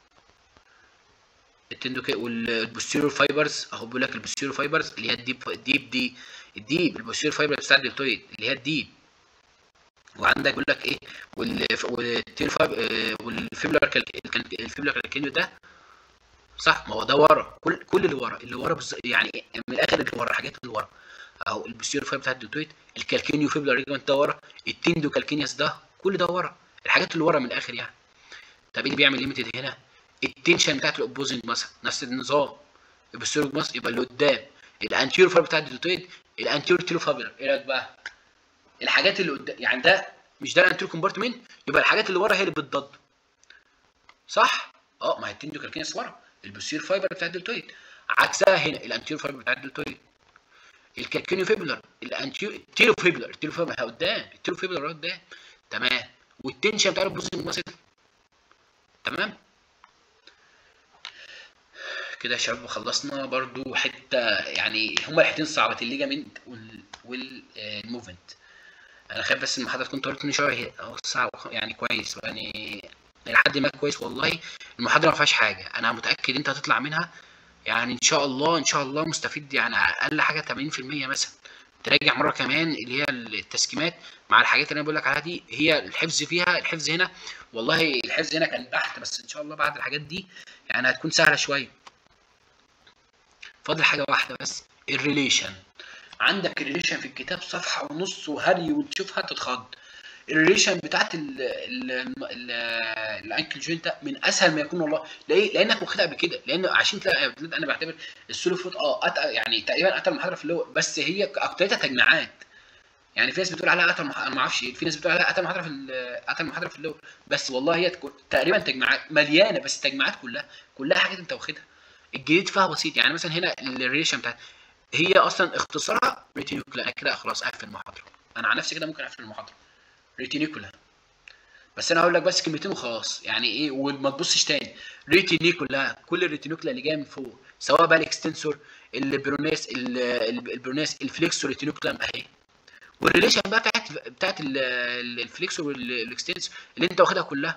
التندو كي والبوستيرور فايبرز اهو بيقول لك البوستيرور فايبرز اللي هي الديب الديب دي الديب البوستيرور فايبرز بتاع الدلتويد اللي هي الديب وعندك بيقول لك ايه وال والتير فايب آه، والفيبلر كال- الفيبلر كالكينيو ده صح ما هو ده ورا كل كل اللي ورا اللي ورا بالظبط يعني إيه؟ من الاخر اللي ورا الحاجات اللي ورا اهو البوستيرور فايبر بتاع الدلتويد الكالكينيو فيبلر ريجمنت ده ورا التندو كالكينيوس ده كل ده ورا الحاجات اللي ورا من الاخر يعني طب ايه اللي بيعمل ليميتد هنا التنشن بتاعت الاوبوزنج مثلا نفس النظام البوستيرور مثلا يبقى اللي قدام الانتيريور فايبر بتاع الدلتويد الانتيريور تيلو فايبر ايه رايك بقى الحاجات اللي قدام يعني ده مش ده الانتيريور كومبارتمنت يبقى الحاجات اللي ورا هي اللي بتضد صح اه ما هي التندو كالكينس ورا البوستيرور فايبر بتاع الدلتويد عكسها هنا الانتيريور فايبر بتاع الدلتويد الكالكينيو فيبلر الانتيريور التيلو فيبلر التيلو فيبلر هي قدام التيلو فيبلر قدام تمام والتنشن بتاع الاوبوزنج مثلا تمام كده يا شباب خلصنا برضو حته يعني هما الحتتين صعبه الليجامنت وال والموفمنت انا خايف بس المحاضره تكون طولت مني شويه أو ساعه وخ- يعني كويس يعني لحد ما كويس والله المحاضره ما فيهاش حاجه انا متاكد انت هتطلع منها يعني ان شاء الله ان شاء الله مستفيد يعني اقل حاجه 80% مثلا تراجع مره كمان اللي هي التسكيمات مع الحاجات اللي انا بقول لك عليها دي هي الحفظ فيها الحفظ هنا والله الحفظ هنا كان بحت بس ان شاء الله بعد الحاجات دي يعني هتكون سهله شويه فاضل حاجه واحده بس الريليشن عندك الريليشن في الكتاب صفحه ونص وهري وتشوفها تتخض الريليشن بتاعت ال ال ال الانكل جوينت من اسهل ما يكون والله ليه؟ لانك واخدها قبل كده لان عشان تلاقي انا بعتبر السولو فوت اه أتقل يعني تقريبا اتقل محاضره في اللور بس هي اكتريتها تجميعات يعني في ناس بتقول عليها اتقل مح... ما اعرفش في ناس بتقول عليها اتقل محاضره في ال- اتقل محاضره في اللور بس والله هي تكون تقريبا تجميعات مليانه بس تجميعات كلها كلها حاجات انت واخدها الجديد فيها بسيط يعني مثلا هنا الريليشن بتاعت هي اصلا اختصارها ريتينيوكلا انا كده خلاص اقفل المحاضره انا عن نفسي كده ممكن اقفل المحاضره ريتينيكولا بس انا هقول لك بس كلمتين وخلاص يعني ايه وما تبصش تاني ريتينيكولا كل الريتينيكولا اللي جايه من فوق سواء بقى الاكستنسور البروناس ال- ال- البروناس الفليكسور ريتينيكولا اهي والريليشن بقى بتاعت بتاعت ال- ال- الفليكسور والاكستنسور اللي انت واخدها كلها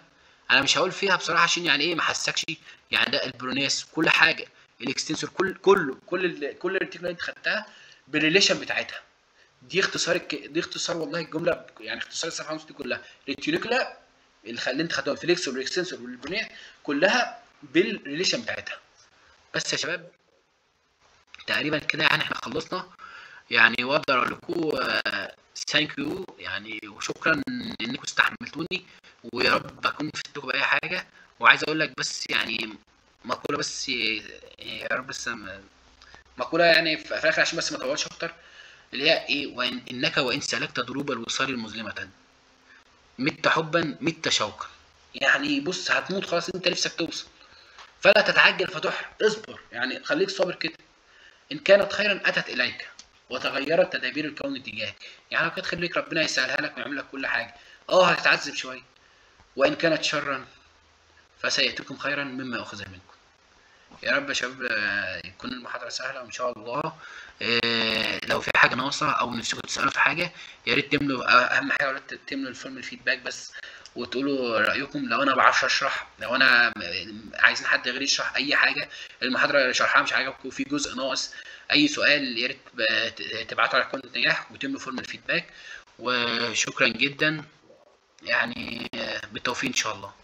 انا مش هقول فيها بصراحه عشان يعني ايه ما حسكش يعني ده البرونيس كل حاجه الاكستنسور كل كله كل ال كل التكنولوجيا اللي انت خدتها بالريليشن بتاعتها دي اختصار الك... دي اختصار والله الجمله يعني اختصار الصفحه ونص دي كلها التيونيكولا اللي اللي انت خدتها الفليكسور والاكستنسور والبرونيس كلها بالريليشن بتاعتها بس يا شباب تقريبا كده يعني احنا خلصنا يعني واقدر اقول لكم ثانك يو يعني وشكرا انكم استحملتوني ويا رب اكون فدتكم باي حاجه وعايز اقول لك بس يعني مقوله بس يا رب بس مقوله يعني في الاخر عشان بس ما اطولش اكتر اللي هي ايه وان انك وان سلكت دروب الوصال المظلمه مت حبا مت شوقا يعني بص هتموت خلاص انت نفسك توصل فلا تتعجل فتح اصبر يعني خليك صابر كده ان كانت خيرا اتت اليك وتغيرت تدابير الكون تجاهك يعني لو كانت خير ليك ربنا يسهلها لك ويعمل لك كل حاجه اه هتتعذب شويه وان كانت شرا فسيأتيكم خيرا مما اخذ منكم يا رب يا شباب يكون المحاضرة سهلة وإن شاء الله لو في حاجة ناقصة أو نفسكم تسألوا في حاجة يا ريت تملوا أهم حاجة ولا تملوا الفورم الفيدباك بس وتقولوا رأيكم لو أنا بعرفش أشرح لو أنا عايزين حد غيري يشرح أي حاجة المحاضرة اللي شرحها مش عاجبكم وفي جزء ناقص أي سؤال يا ريت تبعتوا على قناة نجاح وتملوا فورم الفيدباك وشكرا جدا يعني بالتوفيق إن شاء الله